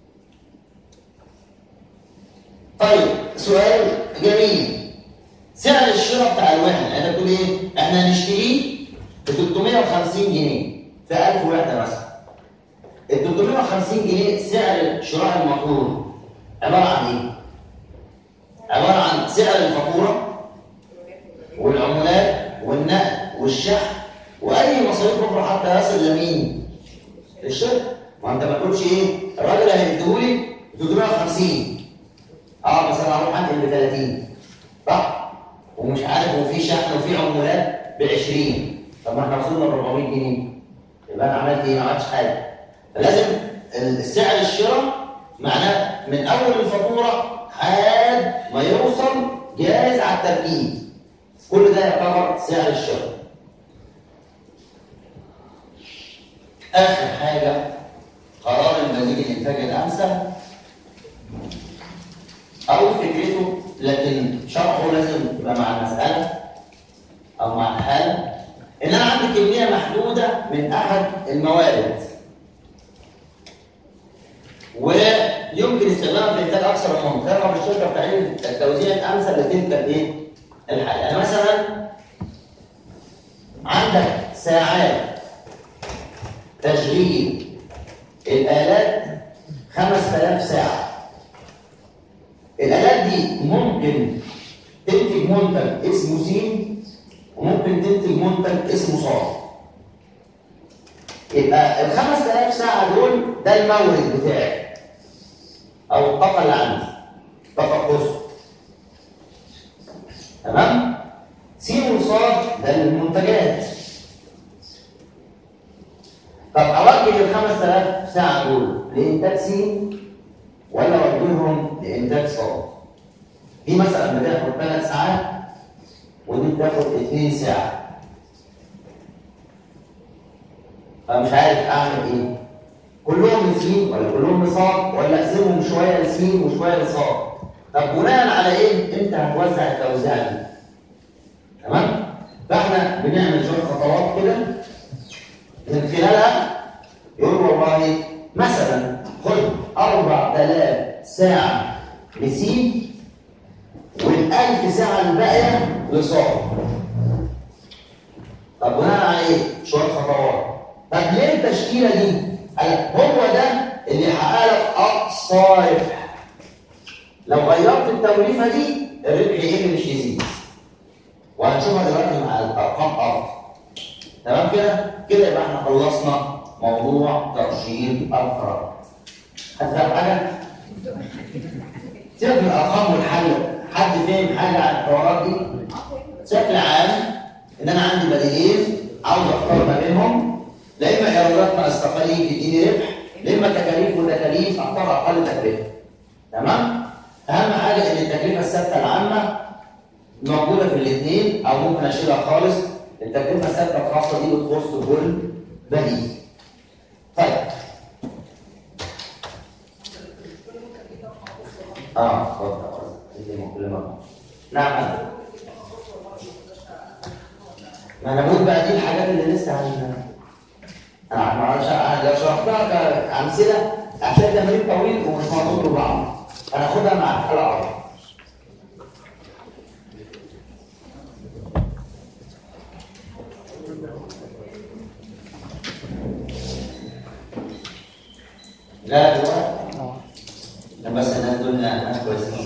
طيب سؤال جميل سعر الشراء بتاع الوحده يعني انت بتقول ايه؟ احنا هنشتريه ب 350 جنيه في 1000 وحده مثلا. ال 350 جنيه سعر شراء الموتور عباره عن ايه؟ عباره عن سعر الفاتوره والعمولات والنقل والشحن واي مصاريف اخرى حتى يصل لمين؟ للشركه. ما انت ما تقولش ايه؟ الراجل هيديهولي ب 350 اه بس انا هروح انقل ب 30 صح؟ ومش عارف وفي شحن وفي عمولات ب 20 طب ما احنا وصلنا ل 400 جنيه يبقى انا عملت ايه؟ ما عملتش حاجه فلازم السعر الشراء معناه من اول الفاتوره لحد ما يوصل جاهز على التركيب كل ده يعتبر سعر الشراء اخر حاجه قرار البديل الانتاج الامثل او فكرته لكن شرحه لازم يبقى مع المساله او مع الحال ان انا عندي كميه محدوده من احد الموارد ويمكن استخدامها في انتاج اكثر من منطقه في الشركه بتعمل التوزيع الامثل لتلك الايه؟ الحاله يعني مثلا عندك ساعات تشغيل الالات 5000 ساعه الالات دي ممكن تنتج منتج اسمه سين وممكن تنتج منتج اسمه صاد يبقى ال 5000 ساعه دول ده المورد بتاعي او الطاقه اللي عندي طاقه قصوى تمام سين وصاد ده المنتجات طب اوجه ال 5000 ساعه دول لانتاج سين ولا اوجههم لانتاج صاد دي مثلا بتاخد ثلاث ساعات ودي بتاخد اثنين ساعه فمش عارف اعمل ايه كلهم لسين ولا كلهم لصاد ولا اقسمهم شويه لسين وشويه لصاد طب بناء على ايه انت هتوزع التوزيعه دي تمام فاحنا بنعمل شويه خطوات كده من خلالها يقول والله مثلا خد 4000 ساعه لسين وال1000 ساعه الباقيه لصاد طب بناء على ايه؟ شويه خطوات طب ليه التشكيله دي؟ قال هو ده اللي يحقق لك اقصى ربح لو غيرت التوليفه دي الربح يقل مش يزيد وهنشوفها دلوقتي مع الارقام افضل تمام كده؟ كده يبقى احنا خلصنا موضوع ترشيد الفراغ هتفهم حاجه؟ سيبك من الارقام والحل حد فاهم حاجه عن الحوارات دي؟ بشكل عام ان انا عندي بديلين عاوز اختار ما بينهم لا اما ايرادات ما استقليه تديني ربح لا اما تكاليف وتكاليف اختار اقل تكلفه تمام اهم حاجه ان التكلفه الثابته العامه موجوده في الاثنين او ممكن اشيلها خالص التكلفه الثابته الخاصه دي بتخص كل بديل طيب اه اتفضل دي مكلمه نعم ما انا بقول بقى دي الحاجات اللي لسه هن انا ما اعرفش انا لو شرحتها كامثله عشان تمرين طويل ومش مربوط ببعض هناخدها مع الحلقه اكتر لا دلوقتي اه لا بس الناس دول ناس كويسين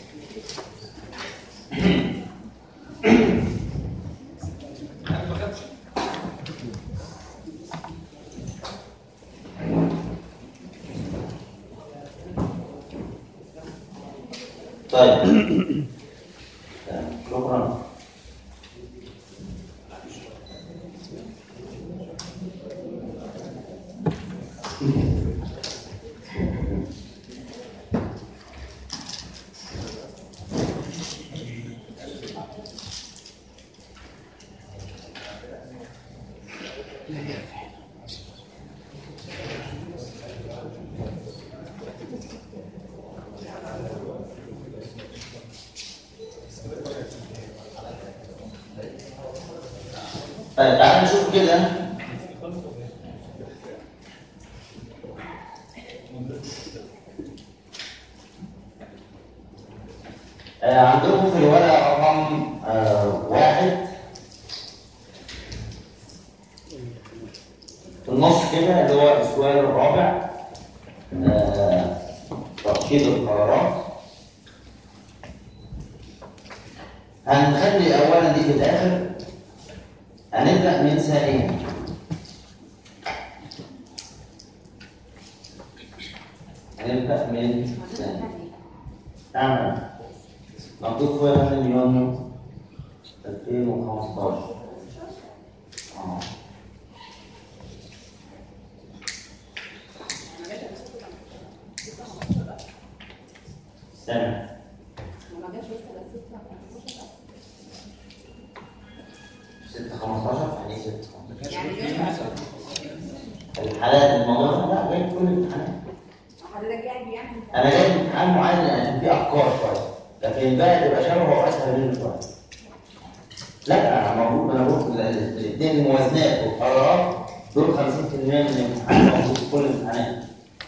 انا ما خدتش طيب تمام. شكرا طيب تعالى نشوف كده آه، عندكم في الورقة رقم آه، واحد في النص كده اللي هو السؤال الرابع آه، ترشيد القرارات هنخلي أولا دي في الآخر هنبدأ من ثانيا هنبدأ من ثانيا نعم مكتوب فيها من يونيو 2015 اه سنة ستة خمستاشر يعني إيه ستة الحالات الموضوع لا جاي كل الامتحانات حضرتك قاعد يعني انا جاي امتحان معين عشان فيه افكار شويه لكن الباقي تبقى شبه واسهل منه شويه لا انا موجود انا بقول الاثنين الموازنات والقرارات دول 50% من الامتحان موجود في كل الامتحانات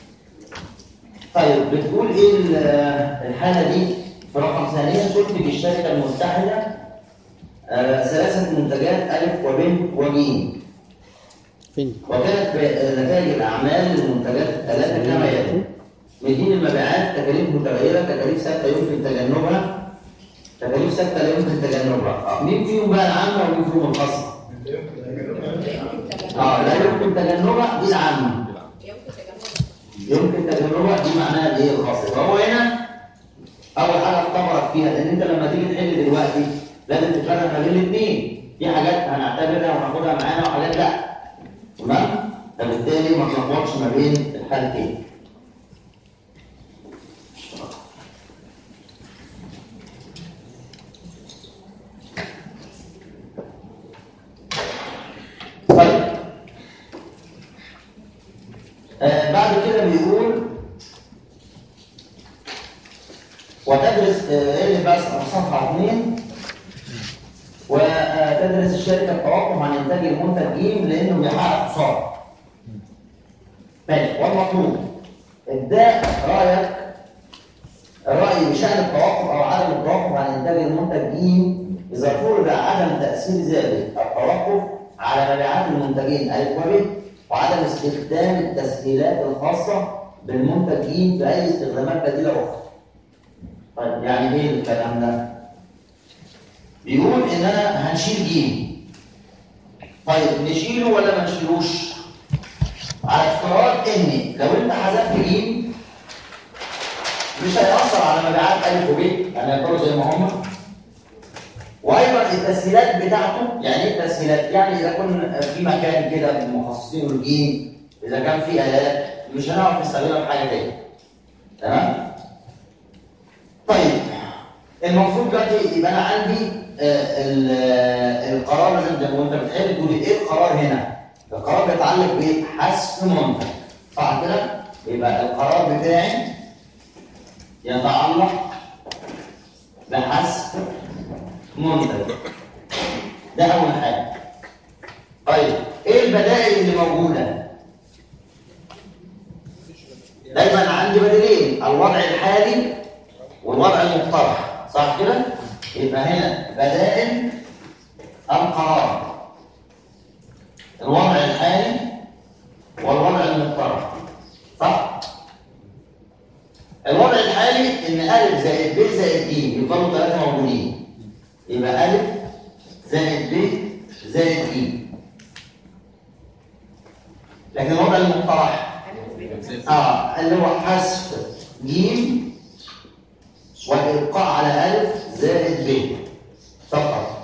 طيب بتقول ايه ال- الحاله دي في رقم ثانيا تنتج الشركه المتحده آه، ثلاثه منتجات الف وب وج فين وكانت ب- نتائج الاعمال للمنتجات الثلاثه كما يلي مدين المبيعات تكاليف متغيره تكاليف ثابته يمكن تجنبها تكاليف ثابته لا يمكن تجنبها آه، مين فيهم بقى العامه ومين فيهم الخاصه؟ اه لا يمكن تجنبها دي العامه يمكن تجنبها دي معناها الايه الخاصه فهو هنا اول حاجه اختبرك فيها لان انت لما تيجي تحل دلوقتي لازم تفرق ما بين الاثنين في حاجات هنعتبرها وناخدها معانا وحاجات لا تمام فبالتالي ما تلخبطش ما بين الحالتين طيب آه بعد كده بيقول وتدرس آه، ايه اللي بس صفحه 2 وتدرس الشركه التوقف عن انتاج المنتج ج لانه بيحقق خساره. ماشي والمطلوب ابداء رايك الراي بشان التوقف او عدم التوقف عن انتاج المنتج ج اذا فرض عدم تاثير ذلك التوقف على مبيعات المنتجين الف وب وعدم استخدام التسهيلات الخاصه بالمنتج ج في اي استخدامات بديله اخرى. طيب يعني ايه الكلام ده؟ بيقول ان انا هنشيل جيم طيب نشيله ولا ما نشيلوش على افتراض ان لو انت حذفت جيم مش هيأثر على مبيعات الف وب يعني هيفضلوا زي ما هم وايضا التسهيلات بتاعته يعني ايه التسهيلات؟ يعني اذا كنا في مكان كده مخصصين الجيم اذا كان في الات مش هنعرف نستخدمها في حاجه تاني تمام؟ طيب المفروض دلوقتي يبقى انا عندي آه، ال- آه، القرار زي ما انت بتحل تقول لي ايه القرار هنا؟ القرار بيتعلق بحذف منتج صح كده؟ يبقى القرار بتاعي يتعلق بحذف منتج ده اول حاجه طيب ايه البدائل اللي موجوده؟ دايما عندي بديلين الوضع الحالي والوضع المقترح صح كده يبقى هنا بدائل القرار الوضع الحالي والوضع المقترح صح الوضع الحالي ان الف زائد ب زائد ج يفضلوا ثلاثه موجودين يبقى الف زائد ب زائد ج لكن الوضع المقترح اه اللي هو حذف ج والإبقاء على ألف زائد ب فقط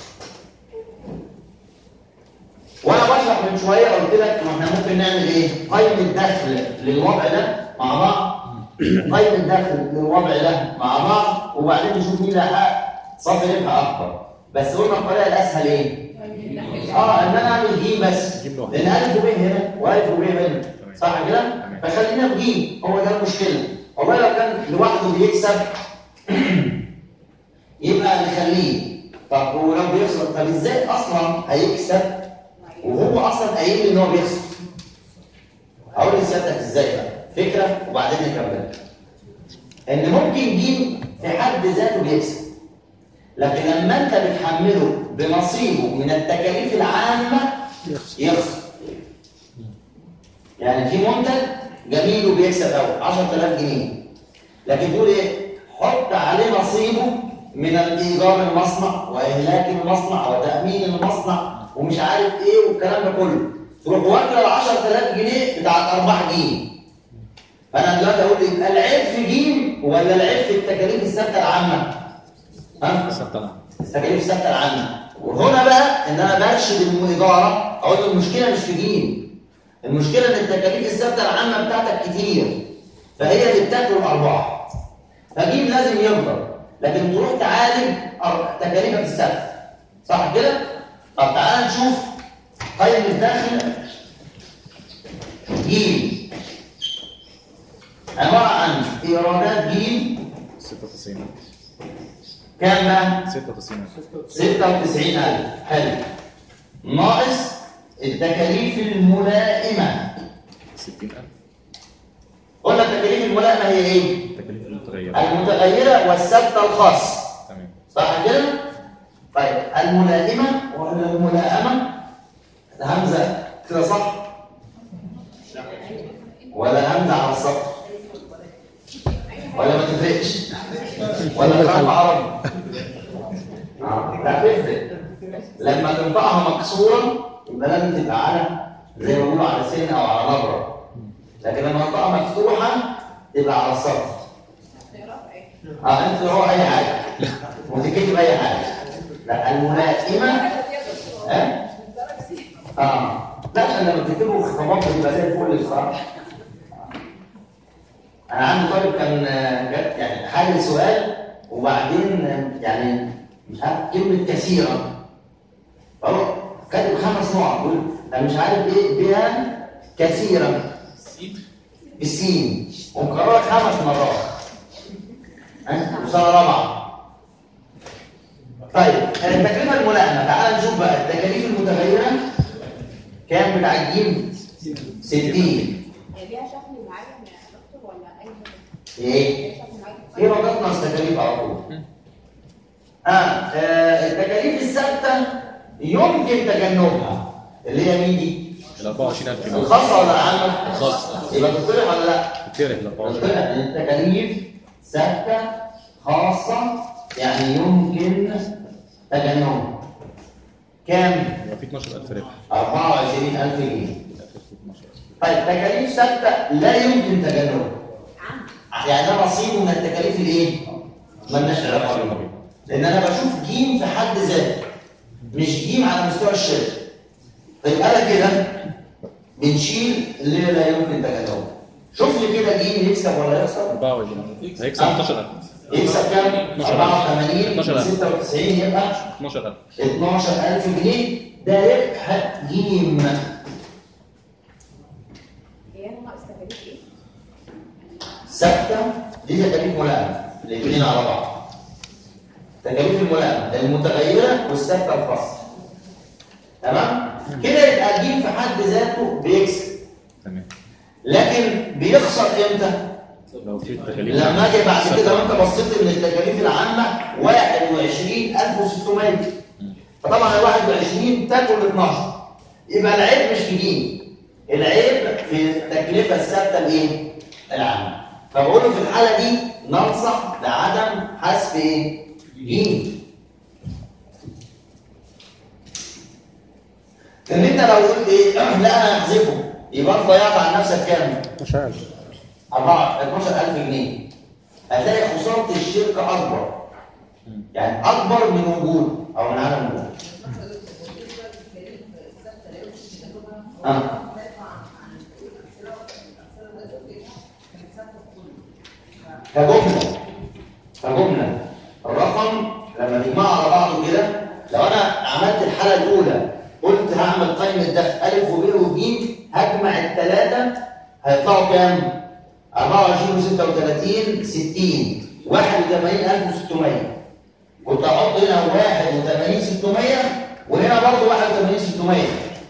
وانا بشرح من شويه قلت لك ما احنا ممكن نعمل ايه؟ قيم الدخل للوضع ده مع بعض قيم الدخل للوضع ده مع بعض وبعدين نشوف مين اللي هيحقق صافي ربح اكبر بس قلنا الطريقه الاسهل ايه؟ اه ان انا اعمل جيم بس جيم لوحده. لان الف وب هنا والف وب هنا صح كده؟ تمام. فخلينا في جيم هو ده المشكله والله لو كان لوحده بيكسب يبقى نخليه طب ولو بيخسر طب ازاي اصلا هيكسب وهو اصلا قايل لي ان هو بيخسر هقول لسيادتك ازاي بقى فكره وبعدين نكمل ان ممكن جيم في حد ذاته بيكسب لكن لما انت بتحمله بنصيبه من التكاليف العامه يخسر يعني في منتج جميل وبيكسب قوي 10000 جنيه لكن تقول ايه حط عليه نصيبه من الايجار المصنع واهلاك المصنع وتامين المصنع ومش عارف ايه والكلام ده كله تروح واكله ال 10000 جنيه بتاعت ارباح جيم فانا دلوقتي اقول يبقى العيب في جيم ولا العيب في التكاليف الثابته العامه؟ ها؟ ثابته التكاليف الثابته العامه وهنا بقى ان انا برشد الاداره اقول المشكله مش في جيم المشكله ان التكاليف الثابته العامه بتاعتك كتير فهي اللي بتاكل الارباح فجيم لازم يفضل لكن تروح تعالج أر- تكاليفك الثابته صح كده؟ طب تعال نشوف قيم الدخل جيم عباره عن ايرادات جيم 96 كام بقى؟ 96 96000 حلو ناقص التكاليف الملائمة 60000 قلنا التكاليف الملائمة هي ايه؟ التكاليف المتغيره المتغيرة والثابتة الخاصة تمام صح كده؟ طيب الملائمة ولا الملائمة؟ همزة كده صح؟ ولا همزة على السطر؟ ولا ما تفرقش؟ ولا كلام عربي؟ اه لا تفرق لما تنطقها مكسورة يبقى لازم تبقى على زي ما بيقولوا على سن او على نبرة لكن لما تنطقها مفتوحة تبقى على السطر اه انت هو اي حاجة وتكتب اي حاجة لا الملائمة ها؟ اه لا عشان لما تكتبوا خطابات بتبقى زي الفل الصراحة انا عندي طالب كان آه، جات يعني حل سؤال وبعدين آه، يعني مش عارف كلمة كثيرة اهو كاتب خمس نقط بيقول انا مش عارف ايه بها كثيرا بالسين ومكررها خمس مرات ها؟ وسنة رابعة طيب التكلفة الملائمة تعال نشوف بقى التكاليف المتغيرة كام بتاع الجيم 60 ليها شكل معين يا دكتور ولا اي حاجه؟ ايه ليها شكل معين ايه رابط ناقص تكاليف على طول آه. اه التكاليف الثابته يمكن تجنبها اللي هي مين دي ال 24000 جنيه الخاصه ولا العامه الخاصة. يبقى تطرح ولا لا تترك ال 24 تطرح لان التكاليف ثابته خاصه يعني يمكن تجنبها كام يبقى في 12000 ربح 24000 جنيه 12000 طيب تكاليف ثابته لا يمكن تجنبها يعني ده نصيبه من التكاليف الايه مالناش علاقه بيه لان انا بشوف جيم في حد ذاته مش جيم على مستوى الشركه طيب انا كده بنشيل اللي لا يمكن تجنبه شوف لي كده جيم يكسب ولا يخسر 24 هيكسب 12000 يكسب كام 84 12,000. 96 يبقى 12000 12000 جنيه ده ربح جيم هي انا ناقص تكاليف ايه؟ ثابته دي تكاليف ملائمه الاثنين على بعض تكاليف الملائمه المتغيره والثابته الخاصه تمام كده يبقى الجيم في حد ذاته بيكسب تمام لكن بيخسر امتى لو في التكاليف لما اجي بعد كده وانت بصيت من التكاليف العامه 21600 فطبعا ال 21 تاكل 12 يبقى العيب مش في جيم العيب في التكلفه الثابته الايه؟ العامه فبقول له في الحاله دي ننصح بعدم حذف ايه؟ جيم ان انت لو قلت ايه؟ لا انا هحذفه يبقى انت ضيعت عن نفسك كام؟ 12000 4 12000 جنيه هتلاقي خساره الشركه اكبر يعني اكبر من وجود او من عدم وجود اه كجمله كجمله الرقم لما نجمعه على بعضه كده لو انا عملت الحاله الاولى قلت هعمل قائمه دخل الف وب وج هجمع الثلاثه هيطلعوا كام 24 و36 60 81600 كنت احط هنا 81 600 وهنا برضه 81 600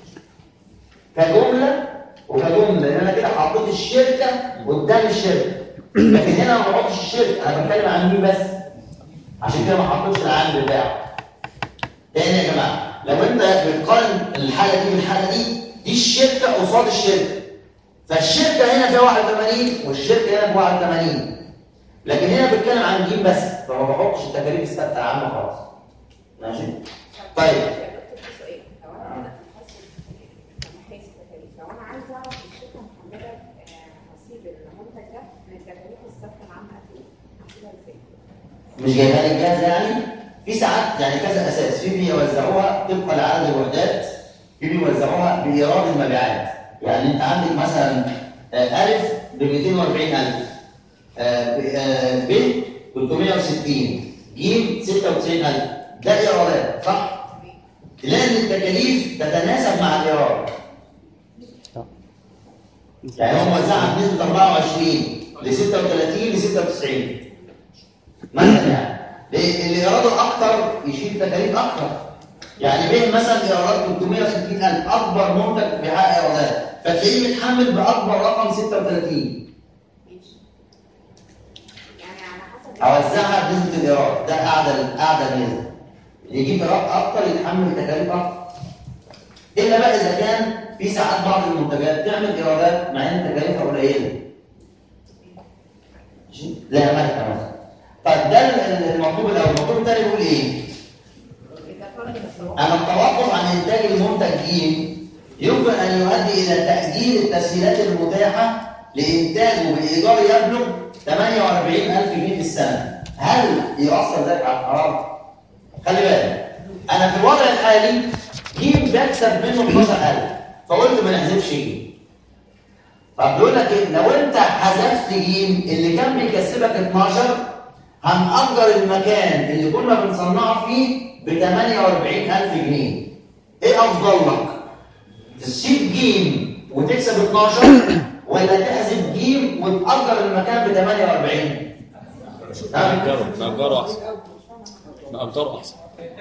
كجمله وكجمله لان انا كده حطيت الشركه قدام الشركه لكن هنا ما بحطش الشركه انا بتكلم عن مين بس عشان كده ما حطيتش العامل بتاعه تاني يا جماعه لو انت بتقارن الحاله دي بالحاله دي دي الشركه قصاد الشركه فالشركه هنا فيها 81 والشركه هنا فيها 81 لكن هنا بتكلم عن جيم بس فما بحطش التكاليف الثابته العامه خالص ماشي طيب يا دكتور في سؤال لو انا كده في محاسب تكاليف لو انا عايز اعرف الشركه محمله آه، نصيب المنتج ده من التكاليف الثابته العامه قد ايه؟ احسبها ازاي؟ مش جايبها لك جاهزه يعني في ساعات يعني كذا اساس في بيوزعوها طبقا لعدد الوحدات في بيوزعوها بايراد المبيعات يعني انت عندك مثلا آه، الف ب 240000 آه، ب آه، ب 360 ج 96000 ده ايرادات صح؟ تلاقي ان التكاليف تتناسب مع الايراد يعني هو موزعها بنسبه 24 ل 36 ل 96 مثلا يعني ليه؟ اللي ايراده اكتر يشيل تكاليف اكتر يعني بين مثلا ايرادات 360000 اكبر منتج بيحقق ايرادات فتلاقيه متحمل باكبر رقم 36 ماشي يعني على حسب اوزعها بنسبه الايراد ده اعلى اعلى ميزه اللي يجيب ايراد اكتر يتحمل تكاليف اكتر الا بقى اذا كان في ساعات بعض المنتجات تعمل ايرادات مع ان تكاليفها قليله ماشي؟ لا مالكه مثلا طيب ده ال- المطلوب الاول المطلوب الثاني بيقول ايه؟ اذا فرض التوقف أن التوقف عن إنتاج المنتج ج يمكن أن يؤدي إلى تأجيل التسهيلات المتاحة لإنتاجه بإيجار يبلغ 48000 جنيه في السنة. هل يؤثر ذلك على القرار؟ خلي بالك أنا في الوضع الحالي ج بكسب منه 12000 فقلت ما نحذفش ج. طب بيقول لك إيه؟ لو أنت حذفت ج اللي كان بيكسبك 12 هنأجر المكان اللي كنا بنصنعه فيه ب 48000 جنيه. ايه افضل لك؟ تسيب جيم وتكسب 12 ولا تحذف جيم وتأجر المكان ب 48 ها؟ نأجره نأجره أحسن نأجره أحسن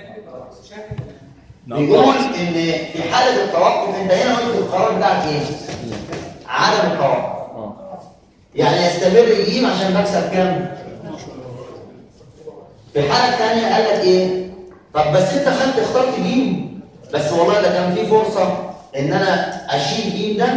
بيقول نأجره أحسن ان في حاله التوقف انت هنا قلت القرار بتاعك ايه؟ عدم التوقف اه يعني يستمر جيم عشان بكسب كام؟ في الحاله الثانيه قال لك ايه؟ طب بس انت خدت اخترت جيم بس والله ده كان في فرصه ان انا اشيل جيم ده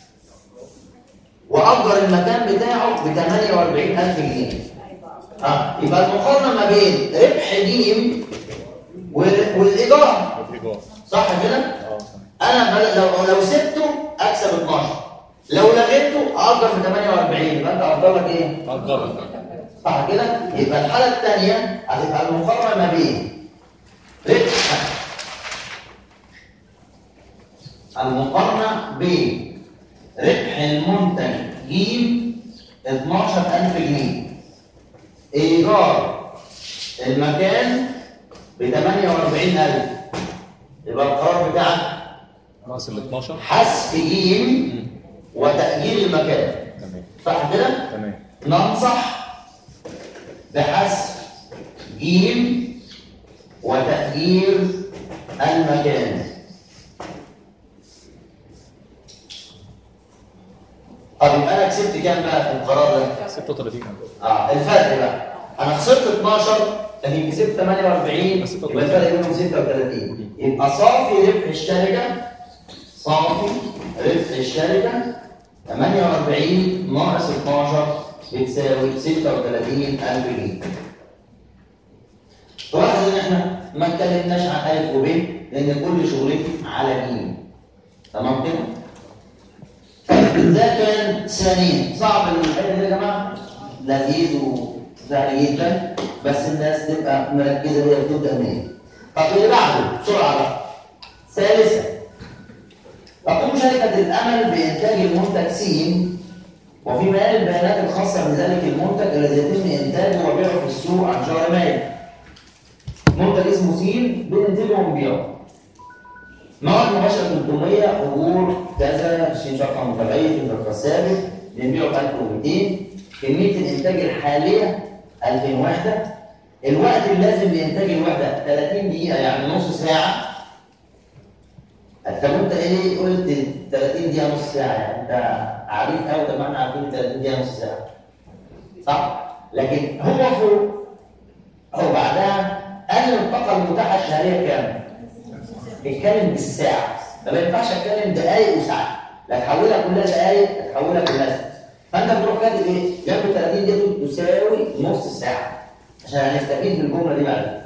واجر المكان بتاعه ب 48000 جنيه. اه يبقى المقارنه ما بين ربح جيم وال- والايجار الإيجار صح كده؟ اه انا بل- لو لو سبته اكسب 12 لو لغيته اجر ب 48 يبقى انت افضل لك ايه؟ نأجره صح كده؟ يبقى الحالة الثانية هتبقى المقارنة ما بين ربح المقارنة بين ربح المنتج ج 12000 جنيه إيجار المكان ب 48000 يبقى القرار بتاعك ناقص ال 12 حذف ج وتأجيل المكان تمام صح كده؟ تمام ننصح بحذف جيم وتأجير المكان طب يبقى انا كسبت كام بقى في القرار ده؟ 36 اه الفرق بقى انا خسرت 12 لكن كسبت 48 بس يبقى الفرق بينهم 36 يبقى صافي ربح الشركه صافي ربح الشركه 48 ناقص 12 بتساوي 36000 جنيه. تلاحظ ان احنا ما اتكلمناش عن الف وب لان كل شغلتي على ج تمام كده؟ ده كان ثانيا صعب الحل ده يا جماعه لذيذ و... سهل جدا بس الناس تبقى مركزه وهي بتبدا منين طب اللي بعده بسرعه بقى ثالثا تقوم شركه الامل بانتاج المنتج س وفي مال البيانات الخاصه بذلك المنتج الذي يتم انتاجه وبيعه في السوق عن شهر مايو منتج اسمه س بننتجه ونبيعه مواد مباشرة 300 أجور كذا 20 شقة متبعية شقة ثابت بنبيعه ب 1200 كمية الإنتاج الحالية 2000 وحدة الوقت اللازم لإنتاج الوحدة 30 دقيقة يعني نص ساعة طب أنت إيه قلت 30 دقيقة نص ساعة يعني أنت عارف أوي طب ما إحنا عارفين 30 دقيقة نص ساعة صح؟ لكن هو فوق أو بعدها قال الطاقة المتاحة الشهرية كام؟ بيتكلم بالساعة فما ينفعش اتكلم دقايق وساعات لا تحولها كلها دقايق لا تحولها كلها ساعات فانت بتروح كاتب ايه؟ جنب 30 دي تساوي نص ساعة عشان هنستفيد من الجملة دي بعدين.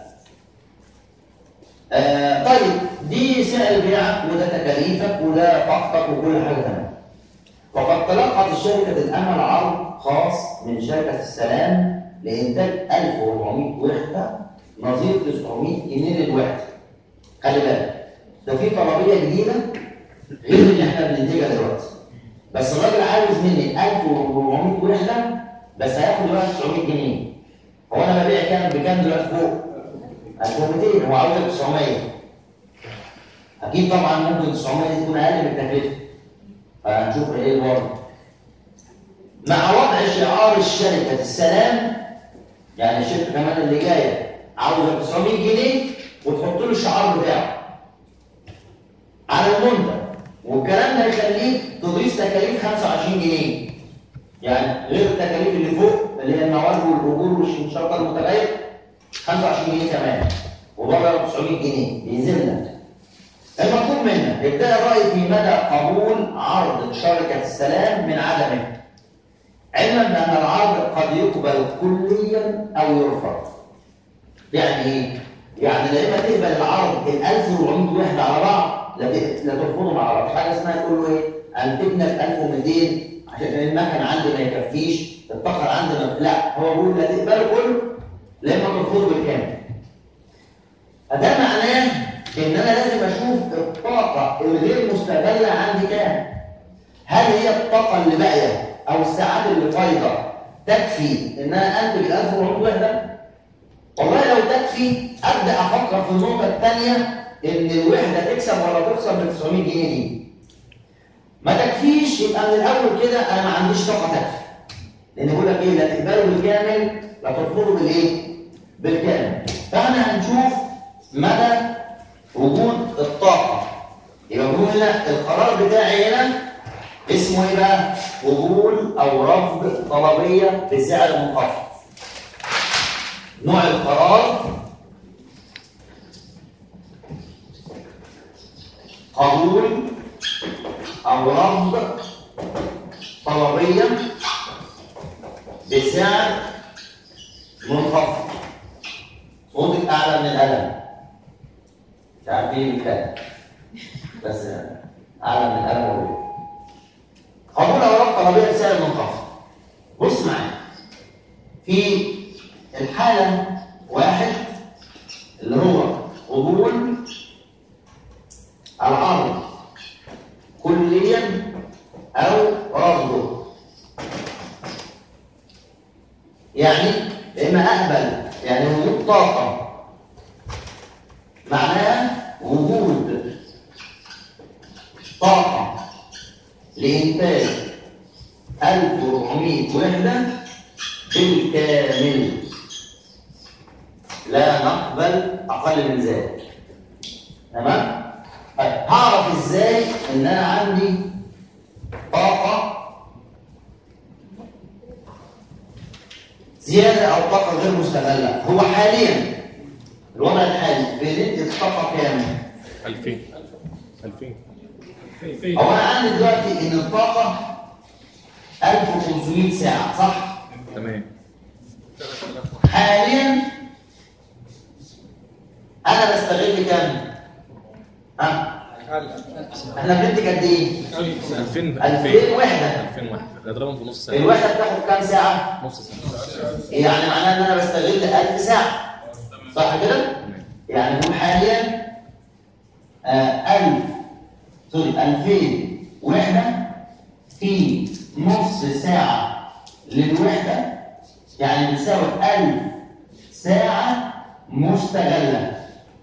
آه طيب دي سعر بيعك وده تكاليفك وده طاقتك وكل حاجة تمام. وقد تلقت شركة الأمل عرض خاص من شركة السلام لإنتاج 1400 وحدة نظير 900 جنيه للوحدة. خلي بالك ده في طلبيه جديده غير اللي احنا بننتجها دلوقتي بس الراجل عاوز مني 1400 وحده بس هياخد دلوقتي 900 جنيه هو انا ببيع كام بكام دلوقتي فوق 1200 هو عاوز 900 اكيد طبعا ممكن 900 دي تكون اقل من التكلفه فهنشوف ايه الوضع مع وضع شعار الشركه السلام يعني الشركه كمان اللي جايه عاوزه 900 جنيه وتحط له الشعار بتاعه على المنتج والكلام ده يخليك تضيف تكاليف 25 جنيه يعني غير التكاليف اللي فوق اللي هي المواد والاجور والشنشقه المتغير 25 جنيه كمان وبره 900 جنيه بينزل لك المطلوب منك ابداء الراي في مدى قبول عرض شركه السلام من عدمه علما بان العرض قد يقبل كليا او يرفض يعني ايه؟ يعني لا اما تقبل العرض ال 1400 وحده على بعض لا لا ترفضهم على بعض، حاجه اسمها تقول له ايه؟ انتجنا ال 1200 عشان المكن عندي ما يكفيش، الطاقه عندي ما لا هو بيقول لا تقبله كله لا اما ترفضه بالكامل. فده معناه ان انا لازم اشوف الطاقه الغير مستغله عندي كام؟ هل هي الطاقه اللي باقيه او الساعات اللي فايضه تكفي ان انا انتج ال 1400 وحده؟ والله لو تكفي ابدا افكر في النقطه الثانيه ان الوحده تكسب ولا تخسر ب 900 جنيه دي. ما تكفيش يبقى من الاول كده انا ما عنديش طاقه تكفي. لان بيقول لك ايه لا تقبله بالكامل لا ترفضه بالايه؟ بالكامل. فاحنا هنشوف مدى وجود الطاقه. يبقى بنقول لنا القرار بتاعي هنا اسمه ايه بقى؟ قبول او رفض طلبيه بسعر منخفض. نوع القرار قبول او رفض طلبيه بسعر منخفض صوتك اعلى من القلم مش عارفين الكلام بس اعلى من القلم ولا قبول او رفض طلبيه بسعر منخفض بص معايا في الحالة واحد اللي هو قبول العرض كليا أو رفضه يعني إما أقبل يعني وجود طاقة معناها وجود طاقة لإنتاج 1400 وحدة بالكامل لا نقبل اقل من ذلك تمام طيب هعرف ازاي ان انا عندي طاقه زياده او طاقه غير مستغله هو حاليا الوضع الحالي بندي الطاقه كام 2000 2000 هو انا عندي دلوقتي ان الطاقه 1500 ساعه صح تمام حاليا انا بستغل كام ها احنا بننتج قد ايه؟ 2000 2000 وحده 2000 واحد نضربهم في نص ساعه الوحده بتاخد كام ساعه؟ نص ساعه يعني معناه ان انا بستغل 1000 ساعه صح كده؟ يعني نقول حاليا آه 1000 سوري 2000 وحده في نص ساعه للوحده يعني بتساوي 1000 ساعه مستغله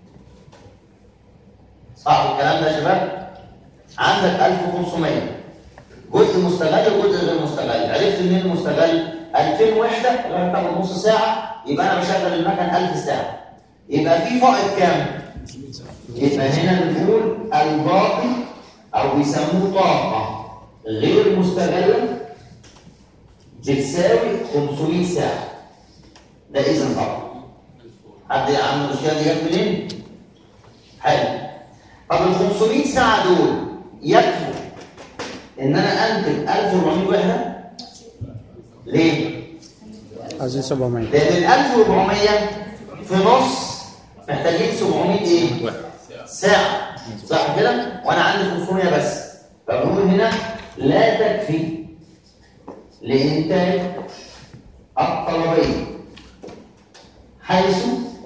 صح الكلام ده يا شباب؟ عندك 1500 جزء مستغل وجزء غير مستغل عرفت منين المستغل 2000 وحده اللي بتاخد نص ساعه يبقى انا بشغل المكن 1000 ساعه يبقى في فائض كام يبقى هنا بنقول الباقي او بيسموه طاقه غير مستغله بتساوي 500 ساعه ده اذا طبعا حد عنده المشكله دي جت منين حلو طب ال 500 ساعه دول يكفوا ان انا انتج 1400 وحده ليه عايزين 700 لان ال 1400 في نص محتاجين 700 ايه واحد ساعه صح كده وانا عندي 500 بس فبنقول هنا لا تكفي لانتاج الطلبيه حيث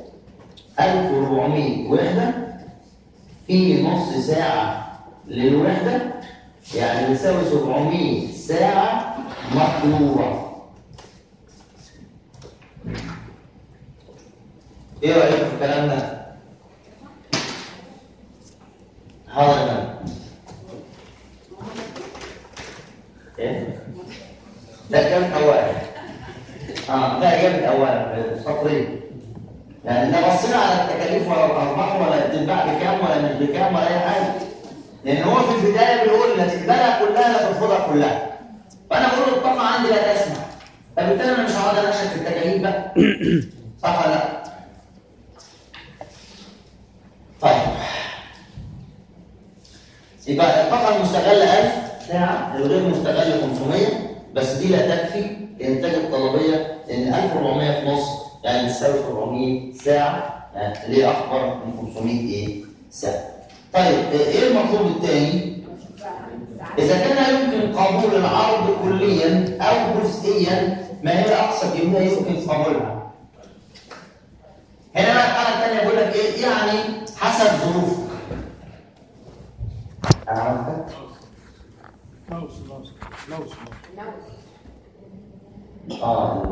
1400 وحده في نص ساعه للوحده يعني بتساوي 700 ساعه مطلوبه ايه رايك في الكلام ده حاضر يا فندم. ايه ده كام اوائل اه ده اجابه اوائل سطرين يعني لا بصينا على التكاليف ولا الارباح ولا بتتباع بكام ولا مش بكام ولا اي حاجه لان هو في البدايه بيقول لا تقبلها كلها لا ترفضها كلها فانا بقول له الطاقه عندي لا تسمع فبالتالي انا مش هقعد اناقشك في التكاليف بقى صح ولا لا؟ طيب يبقى الطاقه المستغله 1000 ساعه الغير مستغله 500 بس دي لا تكفي لانتاج الطلبيه لان 1400 في نص يعني بتساوي 400 ساعه يعني ليه اكبر من 500 ايه ساعه طيب ايه المطلوب الثاني إذا كان يمكن قبول العرض كليا أو جزئيا ما هي أقصى كمية يمكن قبولها؟ هنا بقى الحالة الثانية بيقول لك إيه؟ يعني حسب ظروفك. أنا عملت نوز اه